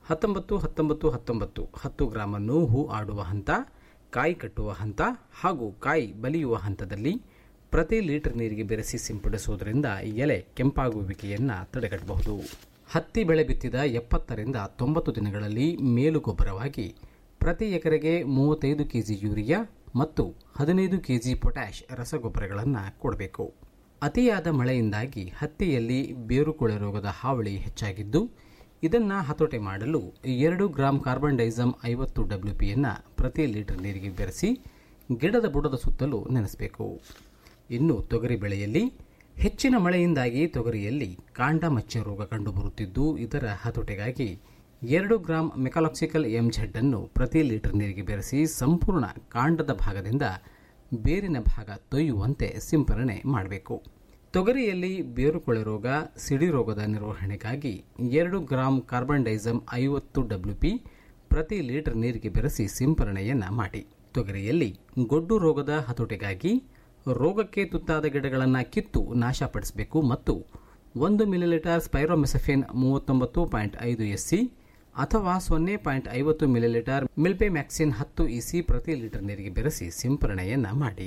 ಹತ್ತೊಂಬತ್ತು ಹತ್ತೊಂಬತ್ತು ಹತ್ತೊಂಬತ್ತು ಹತ್ತು ಗ್ರಾಮನ್ನು ಹೂ ಆಡುವ ಹಂತ ಕಾಯಿ ಕಟ್ಟುವ ಹಂತ ಹಾಗೂ ಕಾಯಿ ಬಲಿಯುವ ಹಂತದಲ್ಲಿ ಪ್ರತಿ ಲೀಟರ್ ನೀರಿಗೆ ಬೆರೆಸಿ ಸಿಂಪಡಿಸುವುದರಿಂದ ಎಲೆ ಕೆಂಪಾಗುವಿಕೆಯನ್ನು ತಡೆಗಟ್ಟಬಹುದು ಹತ್ತಿ ಬೆಳೆ ಬಿತ್ತಿದ ಎಪ್ಪತ್ತರಿಂದ ತೊಂಬತ್ತು ದಿನಗಳಲ್ಲಿ ಮೇಲು ಗೊಬ್ಬರವಾಗಿ ಪ್ರತಿ ಎಕರೆಗೆ ಮೂವತ್ತೈದು ಕೆಜಿ ಯೂರಿಯಾ ಮತ್ತು ಹದಿನೈದು ಕೆಜಿ ಪೊಟ್ಯಾಷ್ ರಸಗೊಬ್ಬರಗಳನ್ನು ಕೊಡಬೇಕು ಅತಿಯಾದ ಮಳೆಯಿಂದಾಗಿ ಹತ್ತಿಯಲ್ಲಿ ಬೇರುಕೊಳೆ ರೋಗದ ಹಾವಳಿ ಹೆಚ್ಚಾಗಿದ್ದು ಇದನ್ನು ಹತೋಟಿ ಮಾಡಲು ಎರಡು ಗ್ರಾಂ ಕಾರ್ಬನ್ ಡೈಸಮ್ ಐವತ್ತು ಡಬ್ಲ್ಯೂಪಿಯನ್ನು ಪ್ರತಿ ಲೀಟರ್ ನೀರಿಗೆ ಬೆರೆಸಿ ಗಿಡದ ಬುಡದ ಸುತ್ತಲೂ ನೆನೆಸಬೇಕು ಇನ್ನು ತೊಗರಿ ಬೆಳೆಯಲ್ಲಿ ಹೆಚ್ಚಿನ ಮಳೆಯಿಂದಾಗಿ ತೊಗರಿಯಲ್ಲಿ ಕಾಂಡ ಮಚ್ಚೆ ರೋಗ ಕಂಡುಬರುತ್ತಿದ್ದು ಇದರ ಹತೋಟಿಗಾಗಿ ಎರಡು ಗ್ರಾಂ ಮೆಕಾಲಾಕ್ಸಿಕಲ್ ಎಂಝೆಡ್ ಅನ್ನು ಪ್ರತಿ ಲೀಟರ್ ನೀರಿಗೆ ಬೆರೆಸಿ ಸಂಪೂರ್ಣ ಕಾಂಡದ ಭಾಗದಿಂದ ಬೇರಿನ ಭಾಗ ತೊಯ್ಯುವಂತೆ ಸಿಂಪರಣೆ ಮಾಡಬೇಕು ತೊಗರಿಯಲ್ಲಿ ಬೇರುಕೊಳೆ ರೋಗ ಸಿಡಿ ರೋಗದ ನಿರ್ವಹಣೆಗಾಗಿ ಎರಡು ಗ್ರಾಂ ಕಾರ್ಬನ್ ಡೈಸಮ್ ಐವತ್ತು ಡಬ್ಲ್ಯೂಪಿ ಪ್ರತಿ ಲೀಟರ್ ನೀರಿಗೆ ಬೆರೆಸಿ ಸಿಂಪರಣೆಯನ್ನು ಮಾಡಿ ತೊಗರಿಯಲ್ಲಿ ಗೊಡ್ಡು ರೋಗದ ಹತೋಟಿಗಾಗಿ ರೋಗಕ್ಕೆ ತುತ್ತಾದ ಗಿಡಗಳನ್ನು ಕಿತ್ತು ನಾಶಪಡಿಸಬೇಕು ಮತ್ತು ಒಂದು ಮಿಲಿಲೀಟರ್ ಸ್ಪೈರೋಮೆಸಫಿನ್ ಮೂವತ್ತೊಂಬತ್ತು ಪಾಯಿಂಟ್ ಐದು ಎಸ್ಸಿ ಅಥವಾ ಸೊನ್ನೆ ಪಾಯಿಂಟ್ ಐವತ್ತು ಮಿಲಿಲೀಟರ್ ಮಿಲ್ಪೆಮ್ಯಾಕ್ಸಿನ್ ಹತ್ತು ಇಸಿ ಪ್ರತಿ ಲೀಟರ್ ನೀರಿಗೆ ಬೆರೆಸಿ ಸಿಂಪರಣೆಯನ್ನು ಮಾಡಿ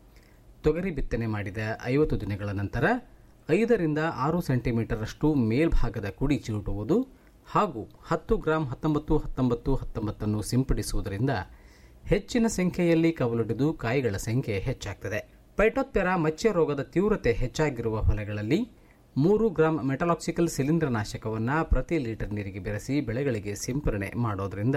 ತೊಗರಿ ಬಿತ್ತನೆ ಮಾಡಿದ ಐವತ್ತು ದಿನಗಳ ನಂತರ ಐದರಿಂದ ಆರು ಸೆಂಟಿಮೀಟರ್ ಅಷ್ಟು ಮೇಲ್ಭಾಗದ ಕುಡಿ ಚಿವುಟುವುದು ಹಾಗೂ ಹತ್ತು ಗ್ರಾಂ ಹತ್ತೊಂಬತ್ತು ಹತ್ತೊಂಬತ್ತು ಹತ್ತೊಂಬತ್ತನ್ನು ಸಿಂಪಡಿಸುವುದರಿಂದ ಹೆಚ್ಚಿನ ಸಂಖ್ಯೆಯಲ್ಲಿ ಕವಲೊಡೆದು ಕಾಯಿಗಳ ಸಂಖ್ಯೆ ಹೆಚ್ಚಾಗ್ತದೆ ಪೈಟೋತ್ಪೆರಾ ಮಚ್ಚೆ ರೋಗದ ತೀವ್ರತೆ ಹೆಚ್ಚಾಗಿರುವ ಹೊಲಗಳಲ್ಲಿ ಮೂರು ಗ್ರಾಂ ಮೆಟಲಾಕ್ಸಿಕಲ್ ಶಿಲೀಂಧ್ರನಾಶಕವನ್ನು ಪ್ರತಿ ಲೀಟರ್ ನೀರಿಗೆ ಬೆರೆಸಿ ಬೆಳೆಗಳಿಗೆ ಸಿಂಪರಣೆ ಮಾಡೋದರಿಂದ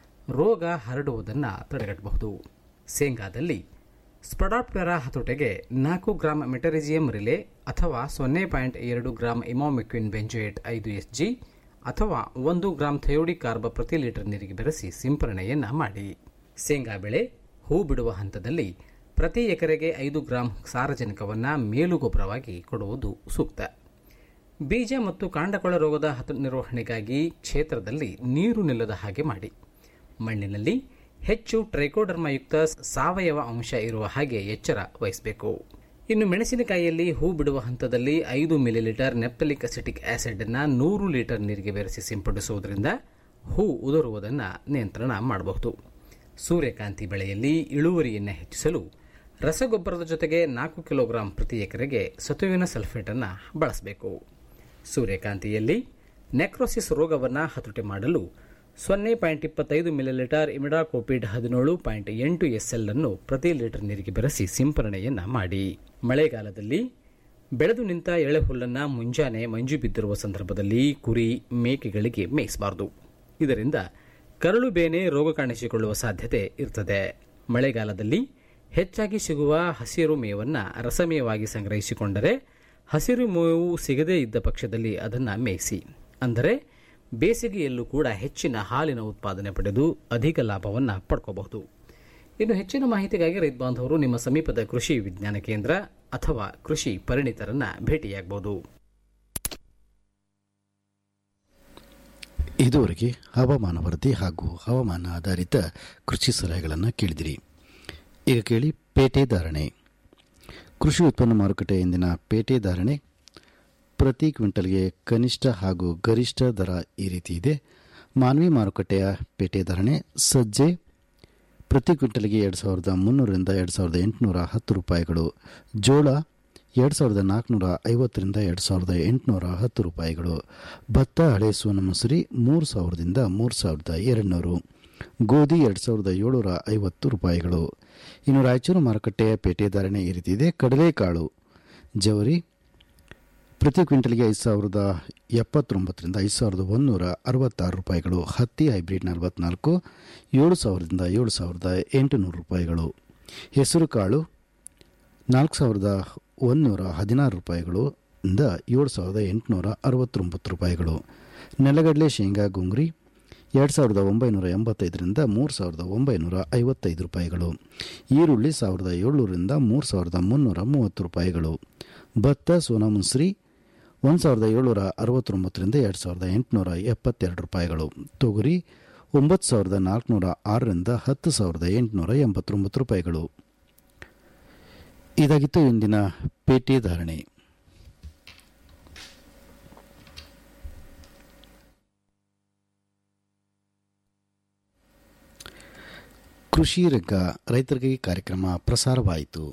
ರೋಗ ಹರಡುವುದನ್ನು ತಡೆಗಟ್ಟಬಹುದು ಶೇಂಗಾದಲ್ಲಿ ಸ್ಪಡಾಪ್ಟೆರಾ ಹತೋಟೆಗೆ ನಾಲ್ಕು ಗ್ರಾಂ ಮೆಟರಿಜಿಯಂ ರಿಲೆ ಅಥವಾ ಸೊನ್ನೆ ಪಾಯಿಂಟ್ ಎರಡು ಗ್ರಾಂ ಇಮಾಮಿಕ್ವಿನ್ ಬೆಂಜೋಯೇಟ್ ಐದು ಎಸ್ ಜಿ ಅಥವಾ ಒಂದು ಗ್ರಾಂ ಥಯೋಡಿ ಕಾರ್ಬ ಪ್ರತಿ ಲೀಟರ್ ನೀರಿಗೆ ಬೆರೆಸಿ ಸಿಂಪರಣೆಯನ್ನು ಮಾಡಿ ಶೇಂಗಾ ಬೆಳೆ ಹೂ ಬಿಡುವ ಹಂತದಲ್ಲಿ ಪ್ರತಿ ಎಕರೆಗೆ ಐದು ಗ್ರಾಂ ಸಾರಜನಕವನ್ನು ಮೇಲು ಗೊಬ್ಬರವಾಗಿ ಕೊಡುವುದು ಸೂಕ್ತ ಬೀಜ ಮತ್ತು ಕಾಂಡಕೊಳ ರೋಗದ ಹತ ನಿರ್ವಹಣೆಗಾಗಿ ಕ್ಷೇತ್ರದಲ್ಲಿ ನೀರು ನಿಲ್ಲದ ಹಾಗೆ ಮಾಡಿ ಮಣ್ಣಿನಲ್ಲಿ ಹೆಚ್ಚು ಟ್ರೈಕೋಡರ್ಮಯುಕ್ತ ಸಾವಯವ ಅಂಶ ಇರುವ ಹಾಗೆ ಎಚ್ಚರ ವಹಿಸಬೇಕು ಇನ್ನು ಮೆಣಸಿನಕಾಯಿಯಲ್ಲಿ ಹೂ ಬಿಡುವ ಹಂತದಲ್ಲಿ ಐದು ಮಿಲಿಲೀಟರ್ ನೆಪ್ತಲಿಕ್ ಅಸಿಟಿಕ್ ಆಸಿಡ್ ಅನ್ನು ನೂರು ಲೀಟರ್ ನೀರಿಗೆ ಬೆರೆಸಿ ಸಿಂಪಡಿಸುವುದರಿಂದ ಹೂ ಉದುರುವುದನ್ನು ನಿಯಂತ್ರಣ ಮಾಡಬಹುದು ಸೂರ್ಯಕಾಂತಿ ಬೆಳೆಯಲ್ಲಿ ಇಳುವರಿಯನ್ನು ಹೆಚ್ಚಿಸಲು ರಸಗೊಬ್ಬರದ ಜೊತೆಗೆ ನಾಲ್ಕು ಕಿಲೋಗ್ರಾಂ ಪ್ರತಿ ಎಕರೆಗೆ ಸತುವಿನ ಸಲ್ಫೇಟನ್ನು ಬಳಸಬೇಕು ಸೂರ್ಯಕಾಂತಿಯಲ್ಲಿ ನೆಕ್ರೋಸಿಸ್ ರೋಗವನ್ನು ಹತೋಟಿ ಮಾಡಲು ಸೊನ್ನೆ ಪಾಯಿಂಟ್ ಇಪ್ಪತ್ತೈದು ಮಿಲಿಲೀಟರ್ ಇಮಿಡಾಕೋಪಿಡ್ ಹದಿನೇಳು ಪಾಯಿಂಟ್ ಎಂಟು ಎಸ್ಎಲ್ ಅನ್ನು ಪ್ರತಿ ಲೀಟರ್ ನೀರಿಗೆ ಬೆರೆಸಿ ಸಿಂಪರಣೆಯನ್ನು ಮಾಡಿ ಮಳೆಗಾಲದಲ್ಲಿ ಬೆಳೆದು ನಿಂತ ಎಳೆ ಹುಲ್ಲನ್ನು ಮುಂಜಾನೆ ಮಂಜು ಬಿದ್ದಿರುವ ಸಂದರ್ಭದಲ್ಲಿ ಕುರಿ ಮೇಕೆಗಳಿಗೆ ಮೇಯಿಸಬಾರದು ಇದರಿಂದ ಕರಳು ಬೇನೆ ರೋಗ ಕಾಣಿಸಿಕೊಳ್ಳುವ ಸಾಧ್ಯತೆ ಇರ್ತದೆ ಮಳೆಗಾಲದಲ್ಲಿ ಹೆಚ್ಚಾಗಿ ಸಿಗುವ ಹಸಿರು ಮೇವನ್ನು ರಸಮೇವಾಗಿ ಸಂಗ್ರಹಿಸಿಕೊಂಡರೆ ಹಸಿರು ಮೇವು ಸಿಗದೇ ಇದ್ದ ಪಕ್ಷದಲ್ಲಿ ಅದನ್ನು ಮೇಯಿಸಿ ಅಂದರೆ ಬೇಸಿಗೆಯಲ್ಲೂ ಕೂಡ ಹೆಚ್ಚಿನ ಹಾಲಿನ ಉತ್ಪಾದನೆ ಪಡೆದು ಅಧಿಕ ಲಾಭವನ್ನು ಪಡ್ಕೋಬಹುದು ಇನ್ನು ಹೆಚ್ಚಿನ ಮಾಹಿತಿಗಾಗಿ ರೈತ ಬಾಂಧವರು ನಿಮ್ಮ ಸಮೀಪದ ಕೃಷಿ ವಿಜ್ಞಾನ ಕೇಂದ್ರ ಅಥವಾ ಕೃಷಿ ಪರಿಣಿತರನ್ನ ಭೇಟಿಯಾಗಬಹುದು ಇದುವರೆಗೆ ಹವಾಮಾನ ವರದಿ ಹಾಗೂ ಹವಾಮಾನ ಆಧಾರಿತ ಕೃಷಿ ಸಲಹೆಗಳನ್ನು ಕೇಳಿದಿರಿ ಈಗ ಕೇಳಿ ಪೇಟೆ ಧಾರಣೆ ಕೃಷಿ ಉತ್ಪನ್ನ ಮಾರುಕಟ್ಟೆ ಇಂದಿನ ಪೇಟೆ ಧಾರಣೆ ಪ್ರತಿ ಕ್ವಿಂಟಲ್ಗೆ ಕನಿಷ್ಠ ಹಾಗೂ ಗರಿಷ್ಠ ದರ ಈ ರೀತಿ ಇದೆ ಮಾನವಿ ಮಾರುಕಟ್ಟೆಯ ಪೇಟೆ ಧಾರಣೆ ಸಜ್ಜೆ ಪ್ರತಿ ಕ್ವಿಂಟಲ್ಗೆ ಎರಡು ಸಾವಿರದ ಮುನ್ನೂರರಿಂದ ಎರಡು ಸಾವಿರದ ಎಂಟುನೂರ ಹತ್ತು ರೂಪಾಯಿಗಳು ಜೋಳ ಎರಡು ಸಾವಿರದ ನಾಲ್ಕುನೂರ ಐವತ್ತರಿಂದ ಎರಡು ಸಾವಿರದ ಎಂಟುನೂರ ಹತ್ತು ರೂಪಾಯಿಗಳು ಭತ್ತ ಹಳೆ ಸೋನ ಮಸೂರಿ ಮೂರು ಸಾವಿರದಿಂದ ಮೂರು ಸಾವಿರದ ಎರಡುನೂರು ಗೋಧಿ ಎರಡು ಸಾವಿರದ ಏಳ್ನೂರ ಐವತ್ತು ರೂಪಾಯಿಗಳು ಇನ್ನು ರಾಯಚೂರು ಮಾರುಕಟ್ಟೆಯ ಪೇಟೆ ಧಾರಣೆ ಈ ರೀತಿ ಇದೆ ಕಡಲೆಕಾಳು ಜವರಿ ಪ್ರತಿ ಕ್ವಿಂಟಲ್ಗೆ ಐದು ಸಾವಿರದ ಎಪ್ಪತ್ತೊಂಬತ್ತರಿಂದ ಐದು ಸಾವಿರದ ಒಂದೂರ ಅರವತ್ತಾರು ರೂಪಾಯಿಗಳು ಹತ್ತಿ ಹೈಬ್ರಿಡ್ ನಲವತ್ನಾಲ್ಕು ಏಳು ಸಾವಿರದಿಂದ ಏಳು ಸಾವಿರದ ಎಂಟುನೂರು ರೂಪಾಯಿಗಳು ಹೆಸರು ಕಾಳು ನಾಲ್ಕು ಸಾವಿರದ ಒಂದುನೂರ ಹದಿನಾರು ರೂಪಾಯಿಗಳು ಇಂದ ಏಳು ಸಾವಿರದ ಎಂಟುನೂರ ಅರವತ್ತೊಂಬತ್ತು ರೂಪಾಯಿಗಳು ನೆಲಗಡಲೆ ಶೇಂಗಾ ಗುಂಗ್ರಿ ಎರಡು ಸಾವಿರದ ಒಂಬೈನೂರ ಎಂಬತ್ತೈದರಿಂದ ಮೂರು ಸಾವಿರದ ಒಂಬೈನೂರ ಐವತ್ತೈದು ರೂಪಾಯಿಗಳು ಈರುಳ್ಳಿ ಸಾವಿರದ ಏಳ್ನೂರಿಂದ ಮೂರು ಸಾವಿರದ ಮುನ್ನೂರ ಮೂವತ್ತು ರೂಪಾಯಿಗಳು ಭತ್ತ ಸೋನಾ ಮುಸ್ರಿ ಒಂದು ಸಾವಿರದ ಏಳ್ನೂರ ಅರವತ್ತೊಂಬತ್ತರಿಂದ ಎರಡು ಸಾವಿರದ ಎಂಟುನೂರ ಎಪ್ಪತ್ತೆರಡು ರೂಪಾಯಿಗಳು ತೊಗರಿ ಒಂಬತ್ತು ಸಾವಿರದ ನಾಲ್ಕುನೂರ ಆರರಿಂದ ಹತ್ತು ಸಾವಿರದ ಎಂಟುನೂರ ಎಂಬತ್ತೊಂಬತ್ತು ರೂಪಾಯಿಗಳು ಇದಾಗಿತ್ತು ಇಂದಿನ ಪೇಟೆ ಧಾರಣೆ ಕೃಷಿ ರಂಗ ರೈತರಿಗೆ ಕಾರ್ಯಕ್ರಮ ಪ್ರಸಾರವಾಯಿತು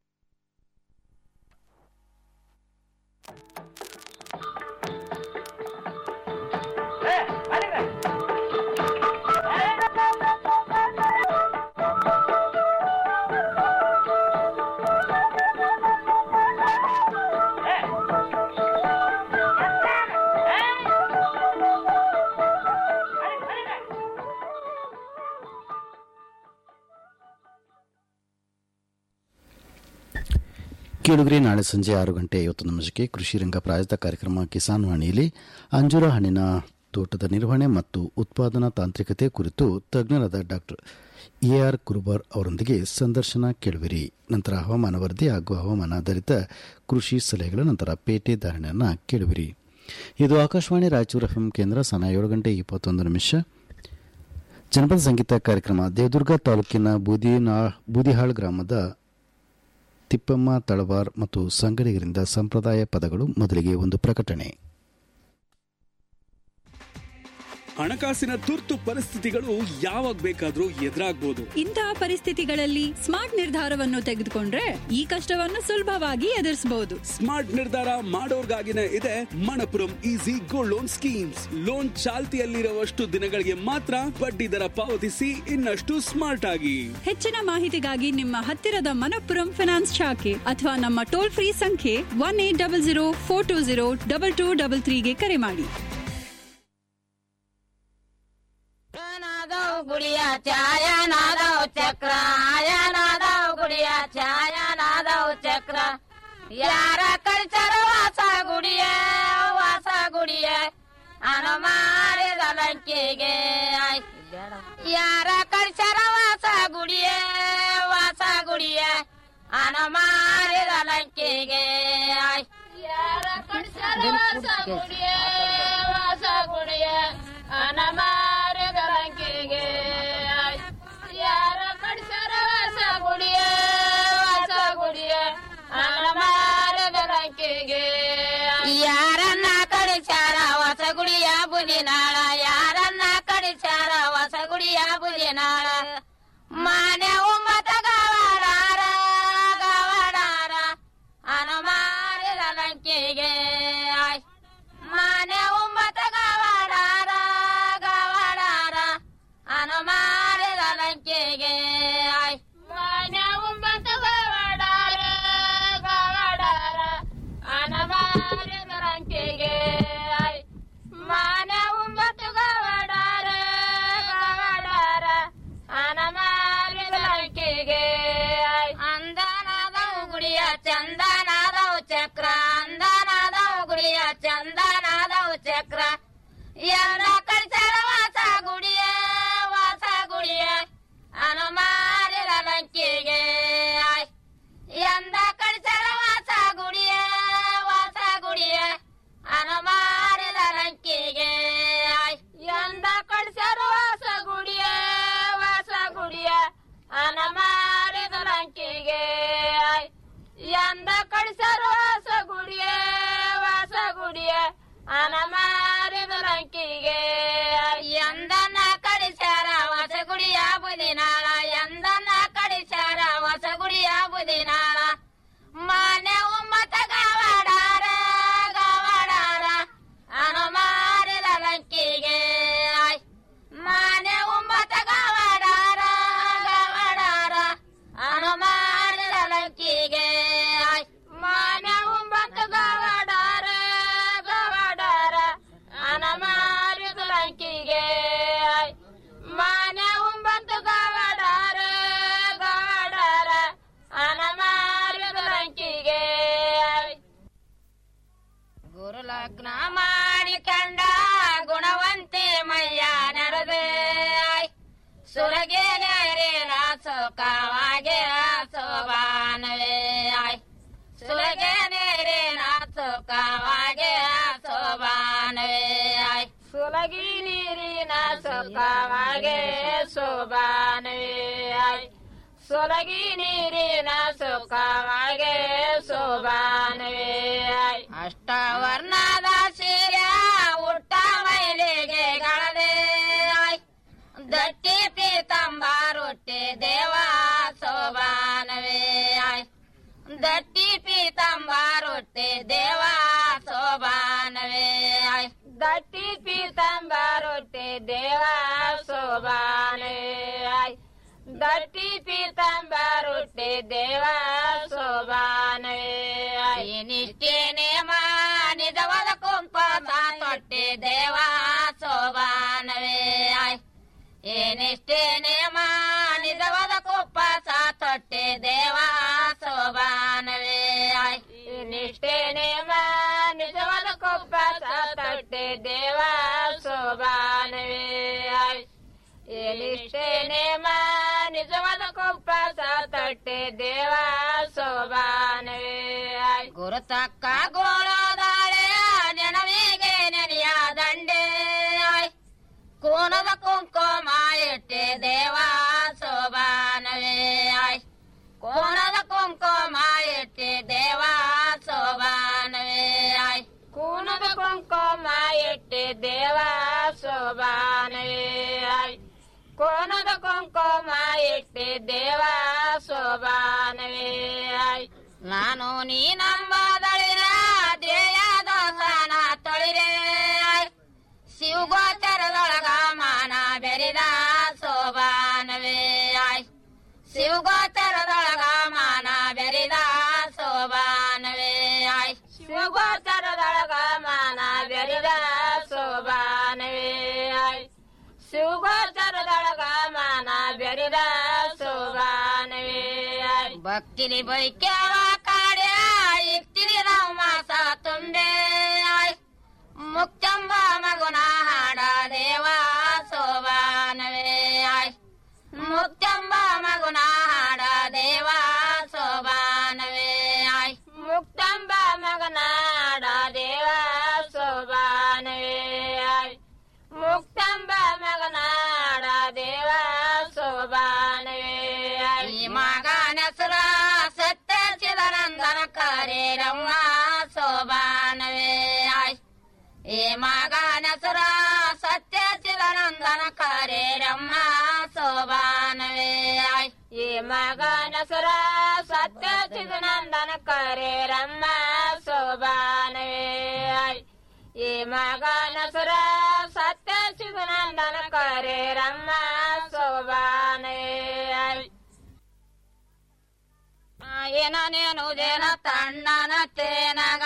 ಕೇಳುಗರೆ ನಾಳೆ ಸಂಜೆ ಆರು ಗಂಟೆ ಐವತ್ತು ನಿಮಿಷಕ್ಕೆ ಕೃಷಿ ರಂಗ ಪ್ರಾಯೋಜಿತ ಕಾರ್ಯಕ್ರಮ ಕಿಸಾನ್ ವಾಣಿಯಲ್ಲಿ ಅಂಜೂರ ಹಣ್ಣಿನ ತೋಟದ ನಿರ್ವಹಣೆ ಮತ್ತು ಉತ್ಪಾದನಾ ತಾಂತ್ರಿಕತೆ ಕುರಿತು ತಜ್ಞರಾದ ಡಾಕ್ಟರ್ ಎ ಆರ್ ಕುರುಬರ್ ಅವರೊಂದಿಗೆ ಸಂದರ್ಶನ ಕೇಳುವಿರಿ ನಂತರ ಹವಾಮಾನ ವರದಿ ಹಾಗೂ ಹವಾಮಾನ ಆಧಾರಿತ ಕೃಷಿ ಸಲಹೆಗಳ ನಂತರ ಪೇಟೆ ಧಾರಣೆಯನ್ನು ಕೇಳುವಿರಿ ಇದು ಆಕಾಶವಾಣಿ ರಾಯಚೂರು ಎಫ್ಎಂ ಕೇಂದ್ರ ಸಮಯ ಏಳು ಗಂಟೆ ಇಪ್ಪತ್ತೊಂದು ನಿಮಿಷ ಜನಪದ ಸಂಗೀತ ಕಾರ್ಯಕ್ರಮ ದೇವದುರ್ಗ ತಾಲೂಕಿನ ಬೂದಿನಾ ಬೂದಿಹಾಳ್ ಗ್ರಾಮದ ತಿಪ್ಪಮ್ಮ ತಳವಾರ್ ಮತ್ತು ಸಂಗಡಿಗರಿಂದ ಸಂಪ್ರದಾಯ ಪದಗಳು ಮೊದಲಿಗೆ ಒಂದು ಪ್ರಕಟಣೆ ಹಣಕಾಸಿನ ತುರ್ತು ಪರಿಸ್ಥಿತಿಗಳು ಯಾವಾಗ ಬೇಕಾದ್ರೂ ಎದುರಾಗ್ಬೋದು ಇಂತಹ ಪರಿಸ್ಥಿತಿಗಳಲ್ಲಿ ಸ್ಮಾರ್ಟ್ ನಿರ್ಧಾರವನ್ನು ತೆಗೆದುಕೊಂಡ್ರೆ ಈ ಕಷ್ಟವನ್ನು ಸುಲಭವಾಗಿ ಎದುರಿಸಬಹುದು ಸ್ಮಾರ್ಟ್ ನಿರ್ಧಾರ ಮಾಡೋರ್ಗಾಗಿನೇ ಇದೆ Manappuram easy gold loan schemes loan ಚಾಲ್ತಿಯಲ್ಲಿರುವಷ್ಟು ದಿನಗಳಿಗೆ ಮಾತ್ರ ಬಡ್ಡಿ ದರ ಪಾವತಿಸಿ ಇನ್ನಷ್ಟು ಸ್ಮಾರ್ಟ್ ಆಗಿ ಹೆಚ್ಚಿನ ಮಾಹಿತಿಗಾಗಿ ನಿಮ್ಮ ಹತ್ತಿರದ ಮನಪ್ಪುರಂ ಫಿನಾನ್ಸ್ ಶಾಖೆ ಅಥವಾ ನಮ್ಮ ಟೋಲ್ ಫ್ರೀ ಸಂಖ್ಯೆ one eight double zero four two zero double two double ತ್ರೀಗೆ ಕರೆ ಮಾಡಿ ನಾದವ್ ಗುಡಿಯ ಛಾಯ ನಾದವ್ ಚಕ್ರ ಆಯ ನಾದವ್ ಗುಡಿಯ ಛಾಯ ನಾದವ್ ಚಕ್ರ ಯಾರ ಕಳ್ಚರ ವಾಸ ಗುಡಿಯ ವಾಸ ಗುಡಿಯ ಅನುಮಾರಿದ ಲಂಕಿಗೆ ಯಾರ ಕಳ್ಚರ ವಾಸ ಗುಡಿಯ ವಾಸ ಗುಡಿಯ ಅನುಮಾರಿದ ಲಂಕಿಗೆ ಯಾರ ಕಳ್ಚರ ವಾಸ ಗುಡಿಯ ವಾಸ ಗುಡಿಯ ಅನಮಾರಿದ ಲಂಕಿಗೆ ಯಾರ ಕಳ್ಸರ ವಾಸ ಗುಡಿಯ ವಾಸ ಗುಡಿಯ ಅನಮಾರಿದ ಲಂಕಿಗೆ ಯಾರನ್ನ ಕಡಿಸಾರ ಹೊಸ ಗುಡಿಯ ಬುಲಿನಾಳ ಯಾರನ್ನ ಕಡಿಸಾರ ಹೊಸ ಗುಡಿಯ ಬುಲಿನಾಳ ಮಾನೆ ಉಮ್ಮತ ಗವಾಡಾರ ಗವಾಡಾರ ಅನುಮಾರಿದ ಲಂಕಿಗೆ ಮಾನೆ ಉಮ್ಮತ ಗವಾಡಾರ ಗವಾಡಾರ ಅನುಮಾರಿದ ಲಂಕಿಗೆ ಮಾನೆ ಉಮ್ಮತ ಗವಾಡಾರ ಗವಾಡಾರ ಅನುಮಾರಿದ ಲಂಕಿಗೆ ಮಾನೆ ಉಮ್ಮತ್ತು ಗವಾಡಾರ ಗವಾಡಾರ ಅನಮಾರಿದ ಲಂಕಿಗೆ ಅಂದನಾದವು ಗುಡಿಯ ಚಂದನಾದವು ಚಕ್ರ ಅಂದನಾದವು ಗುಡಿಯ ಚಂದನಾದವು ಚಕ್ರ ಎಲ್ಲ ಕಳ್ಸರ ವಾಸ ಗುಡಿಯ ವಾಸ ಗುಡಿಯ ಅನುಮಾರಿದ ಲಂಕಿಗೆ ಎಂದ ಕಳ್ಸರ ವಾಸ ಗುಡಿಯ ವಾಸ ಗುಡಿಯ ಅನುಮಾರಿದ ಲಂಕಿಗೆ ಎಂದ ಕಳ್ಸರ ವಾಸ ಗುಡಿಯ ವಾಸ ಗುಡಿಯ ಅನಮಾರಿದ ಲಂಕಿಗೆ ಎಂದ ಕಳ್ಸರ ವಾಸ ಗುಡಿಯ ವಾಸ ಗುಡಿಯ ಅನಮಾರಿದ ಲಂಕಿಗೆ ಎಂದನ ಕಡಿಸಾರ ಹೊಸ ಗುಡಿಯ ಬುದಿನಾಳ ಎಂದನ ಕಡಿಸಾರ ಹೊಸ ಗುಡಿಯ ಬುದಿನಾಳ ಮಾನೆ ಉಮ್ಮತ ಗವಾಡಾರ ಗವಾಡಾರ ಅನುಮಾರಿದ ಲಂಕಿಗೆ ಮಾನೆ ಉಮ್ಮತ ಗವಾಡಾರ ಗವಾಡಾರ ಅನುಮಾರಿದ ಲಂಕಿಗೆ ಮಾನೆ ಉಮ್ಮತ ಗವಾಡಾರ ಗವಾಡಾರ ಅನಮಾರಿದ ಲಂಕಿಗೆ ಮಾನೆ ಉಂಬತ್ತು ಗವಾಡಾರ ಗವಾಡಾರ ಅನಮಾರಿದ ಲಂಕಿಗೆ ಗುರು ಲಗ್ನ ಮಾಡಿಕೊಂಡ ಗುಣವಂತೆ ಮಯ್ಯ ನೆರೆದೆ ಸುರಗೆ ನೇರಿನ ಸುಖವಾಗೆ ಸೋಬಾನವೇ ಸುರಗೆ ನೇರಿನ ಸುಖವಾಗೆ ಸೋಬಾನವೇ ಸುಲಗಿ ನೀರಿನ ಸುಖವಾಗೆ ಸೋಬಾನವೇ ಸೊಲಗಿ ನೀರಿನ ಸುಖವಾಗೆ ಶೋಭಾನವೇ ಅಷ್ಟವರ್ಣದ ಸೀರೆ ಉಟ್ಟ ಮೈಲಿಗೆ ಗಳದೆ ದಟ್ಟಿ ಪೀತಂಬ ರೊಟ್ಟಿ ತೊಟ್ಟೆ ದೇವ ಶೋಭಾನವೇ ಗಟ್ಟಿ ಪೀತಾಂಬರೊಟ್ಟೆ ದೇವ ಶೋಭಾನವೇ ಗಟ್ಟಿ ಪೀತಾಂಬರೊಟ್ಟೆ ದೇವ ಶೋಭಾನವೇ ನಿಷ್ಠೆ ನೇಮ ನಿಜವಾದ ಕುಂಪ ತೊಟ್ಟೆ ದೇವ ಶೋಭಾನವೇ ಏನಿಷ್ಟೇ ನೇಮ ನಿಜವಾದ ಕುಪ್ಪ ತೊಟ್ಟೆ ದೇವ ಶೋಭಾನವೇ ಏನಿಷ್ಟೇ ನೇಮ ನಿಜವಾದ ಕುಪ್ಪ ತೊಟ್ಟೆ ದೇವ ಶೋಭಾನವೇ ಏನಿಷ್ಟೇ ನೇಮ ನಿಜವಾದ ಕುಪ್ಪ ತೊಟ್ಟೆ ದೇವ ಶೋಭಾನವೇ ಗುರು ತಕ್ಕ ಗೋಳದಾಳೆ ನೆನವಿಗೆ ನೆನೆಯ ದಂಡೆ ಕೂನದ ಕುಂಕುಮ ಇಟ್ಟೆ ದೇವ ಶೋಭಾನವೇ ಕೂನದ ಕುಂಕುಮ ಇಟ್ಟೆ ದೇವ ಶೋಭಾನವೇ ಕೂನದ ಕುಂಕುಮ ಇಟ್ಟೆ ದೇವ ಶೋಭಾನವೇ ಕೋನದ ಕುಂಕುಮ ಇಟ್ಟೆ ದೇವ ಶೋಭಾನವೇ ನಾನು ನೀ ನಂಬದಳಿರ ದೇಯದ ಸಾನ ತೊಳಿರೆ ಶಿವಗೋಚರದೊಳಗ ಮಾನ ಬೆರಿದ ಶೋಭಾನವೇ ಶಿವಗೋಚರದೊಳಗ ಮಾನ ಬೆರಿದ ಶೋಭಾನವೇ ಶಿವಗೋಚರದೊಳಗ ಮಾನ ಬೆರಿದ ಶೋಭಾನವೇ ಶಿವಗೋಚರದೊಳಗ ಮಾನ ಬೆರಿದ ಶೋಭಾನವೇ ಭಕ್ತಿಲಿ ಬೈಕ್ಯಾವ ಕಾಡ್ಯ ಇಟ್ಟಿರಿ ನಾವು ಮಾಸ ತುಂಬೆ ಮುಕ್ತಂಬ ಮಗುನ ಹಾಡ ದೇವ ಶೋಭಾನವೇ ಮುಕ್ತಂಬ ಮಗುನ ಹಾಡ ದೇವ ಶೋಭಾನವೇ ಮುಕ್ತಂಬ ಮಗನ ಹಾಡ ದೇವ ಶೋಭಾನವೇ ಮುಕ್ತಂಬ ಮಗನ ಹಾಡ ದೇವ ಶೋಭಾನವೇ ಈ ಮಗನ ಸುರ ಸತ್ಯ ಚಿದರಂದನ ಕರೇರಮ್ಮ ಶೋಭಾನವೇ ಈ ಮಗನ ಸುರ ಸತ್ಯ ಚಿದನಂದನ ಕರೇರಮ್ಮ ಶೋಭಾನವೇ ಈ ಮಗನ ಸುರ ಸತ್ಯ ಚಿದನಂದನ ಕರೇರಮ್ಮ ಶೋಭಾನವೇ ಈ ಮಗನ ಸುರ ಸತ್ಯ ಚಿದನಂದನ ಕರೇರಮ್ಮ ಶೋಭಾನವೇ ಏನನೇನು ಜನ ತಣ್ಣನ ತೇನಗ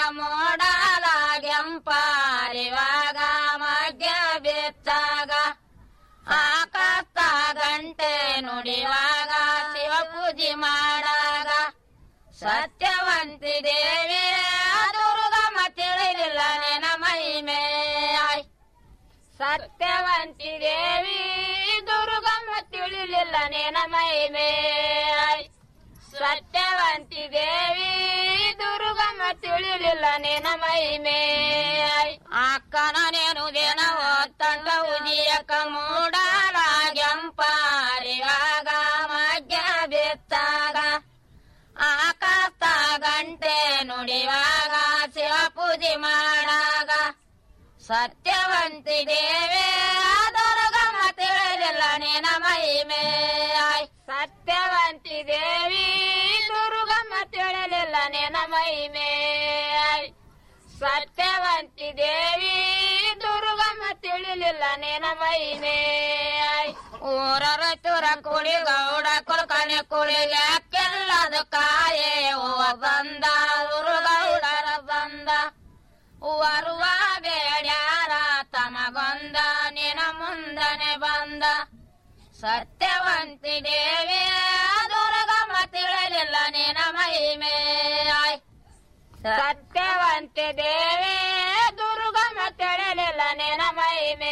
ಮೋಡಲಾಗೆಂಪಾರಿವಾಗ ಮಧ್ಯ ಬೆಚ್ಚಾಗ ಆಕಾಶ ಗಂಟೆ ನುಡಿವಾಗ ಶಿವ ಪೂಜೆ ಮಾಡಾಗ ಸತ್ಯವಂತಿ ದೇವಿ ದುರ್ಗಮ್ಮ ತಿಳಿಲಿಲ್ಲ ನೆನ ಮಹಿಮೆ ಸತ್ಯವಂತಿ ದೇವಿ ದುರ್ಗಮ್ಮ ತಿಳಿಲಿಲ್ಲ ನೆನ ಮಹಿಮೆ ಸತ್ಯವಂತಿ ದೇವಿ ದುರ್ಗಮ್ಮ ತಿಳಿಲಿಲ್ಲ ನಿನ ಮಹಿಮೆ ಅಕ್ಕನ ನೇನು ದಿನ ಒತ್ತಂಡ ಉದಿಯಕ ಮೂಡಲಾಗೆಂಪಾರಿವಾಗ ಮಧ್ಯ ಬೆತ್ತಾಗ ಆಕಾಶ ಗಂಟೆ ನುಡಿವಾಗ ಶಿವ ಪೂಜೆ ಮಾಡಾಗ ಸತ್ಯವಂತಿ ದೇವಿ ದುರ್ಗಮ್ಮ ತಿಳಿಲಿಲ್ಲ ನಿನ ಮಹಿಮೆ ಸತ್ಯವಂತಿ ದೇವಿ ದುರ್ಗಮ್ಮ ತಿಳಿಲಿಲ್ಲ ನಿನ ಮಹಿಮೆ ಸತ್ಯವಂತಿ ದೇವಿ ದುರ್ಗಮ್ಮ ತಿಳಿಲಿಲ್ಲ ನಿನ ಮಹಿಮೆ ಊರ ರೈತರ ಕುಳಿ ಗೌಡ ಕೊಲ್ಕನೆ ಕುಳಿ ಯಾಕೆಲ್ಲದ ಕಾಯೆ ಹೂವ ಬಂದ ದುರ್ಗೌಡರ ಬಂದ ಬರುವ ಬೇಡ್ಯಾರ ತಮಗೊಂದ ನಿನ ಮುಂದನೆ ಬಂದ ಸತ್ಯವಂತಿ ದೇವಿ ದುರ್ಗಮ್ಮ ತಿಳಿಲಿಲ್ಲ ನಿನ ಮಹಿಮೆ ಸತ್ಯವಂತಿ ದೇವಿ ದುರ್ಗಮ್ಮ ತಿಳಿಲಿಲ್ಲ ನಿನ ಮಹಿಮೆ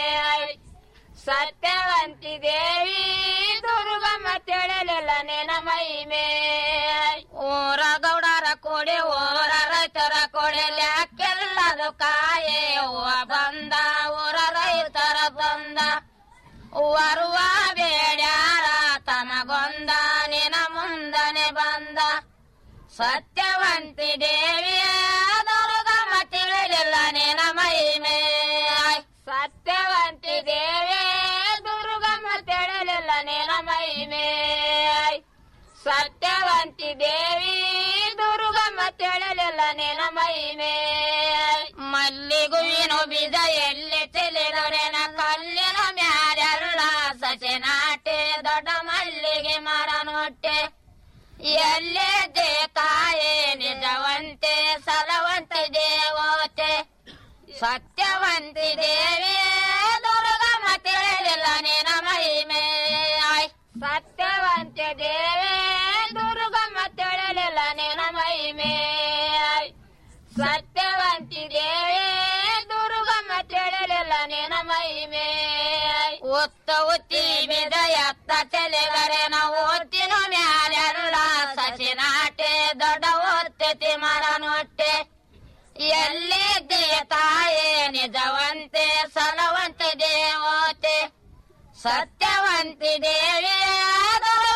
ಸತ್ಯವಂತಿ ದೇವಿ ದುರ್ಗಮ್ಮ ತಿಳಿಲಿಲ್ಲ ನಿನ ಮಹಿಮೆ ಊರ ಗೌಡರ ಕೊಡಿ ಊರ ರೈತರ ಕೊಡಿ ಲ್ಯಾಕೆಲ್ಲದು ಕಾಯೆ ಹೂವ ಬಂದ ಊರ ರೈತರ ಬಂದ ಬರುವ ಬೇಡ್ಯಾರ ತಮಗೊಂದ ನಿನ ಮುಂದನೆ ಬಂದ ಸತ್ಯವಂತಿ ದೇವಿಯ ದುರ್ಗಮ್ಮ ತಿಳಿಲಿಲ್ಲ ನಿನ ಮಹಿಮೆ ಸತ್ಯವಂತಿ ದೇವಿ ದುರ್ಗಮ್ಮ ತಿಳಿಲಿಲ್ಲ ನಿನ ಮಹಿಮೆ ಸತ್ಯವಂತಿ ದೇವಿ ದುರ್ಗಮ್ಮ ತಿಳಿ ತಿಳಿಲಿಲ್ಲ ನಿನ ಮಹಿಮೆ ಮಲ್ಲಿಗುವಿನ ಬೀಜ ಎಲ್ಲಿ ತಿಳಿದೊರೆನ ಕಲ್ಲಿನ ಮ್ಯಾಲೆಲ್ಲ ಸಸಿ ನಾಟೆ ದೊಡ್ಡ ಮಲ್ಲಿಗೆ ಮರ ನೋಟೆ ಎಲ್ಲೇ ತಾಯೇ ನಿಜವಂತೆ ಸಲವಂತೆ ದೇವತೆ ಸತ್ಯವಂತಿ ದೇವಿ ದುರ್ಗಮ್ಮ ತಿಳಿಲಿಲ್ಲ ನಿನ ಮಹಿಮೆ ಆಯ್. ಸತ್ಯವಂತೆ ದೇವಿ ದುರ್ಗಮ್ಮ ತಿಳಿಲಿಲ್ಲ ನಿನ ಮಹಿಮೆ ಆಯ್. ಸತ್ಯವಂತಿ ದೇವಿ ದುರ್ಗಮ್ಮ ತಿಳಿಲಿಲ್ಲ ನಿನ ಮಹಿಮೆ ಆಯ್. ಒತ್ತ ಉತ್ತಿ ಬಿದ ಎತ್ತ ತಿಳಿದರೆ ನಾವು ಒತ್ತಿನ ಮ್ಯಾಲೆಲ್ಲ ಸಸಿ ನಾಟೆ ದೊಡ್ಡ ಒತ್ತತಿ ಮರ ನೊಟ್ಟೆ ಎಲ್ಲಿದ್ದೆ ತಾಯೇ ನಿಜವಂತೆ ಸಲವಂತೆ ದೇವತೆ ಸತ್ಯವಂತಿ ದೇವಿ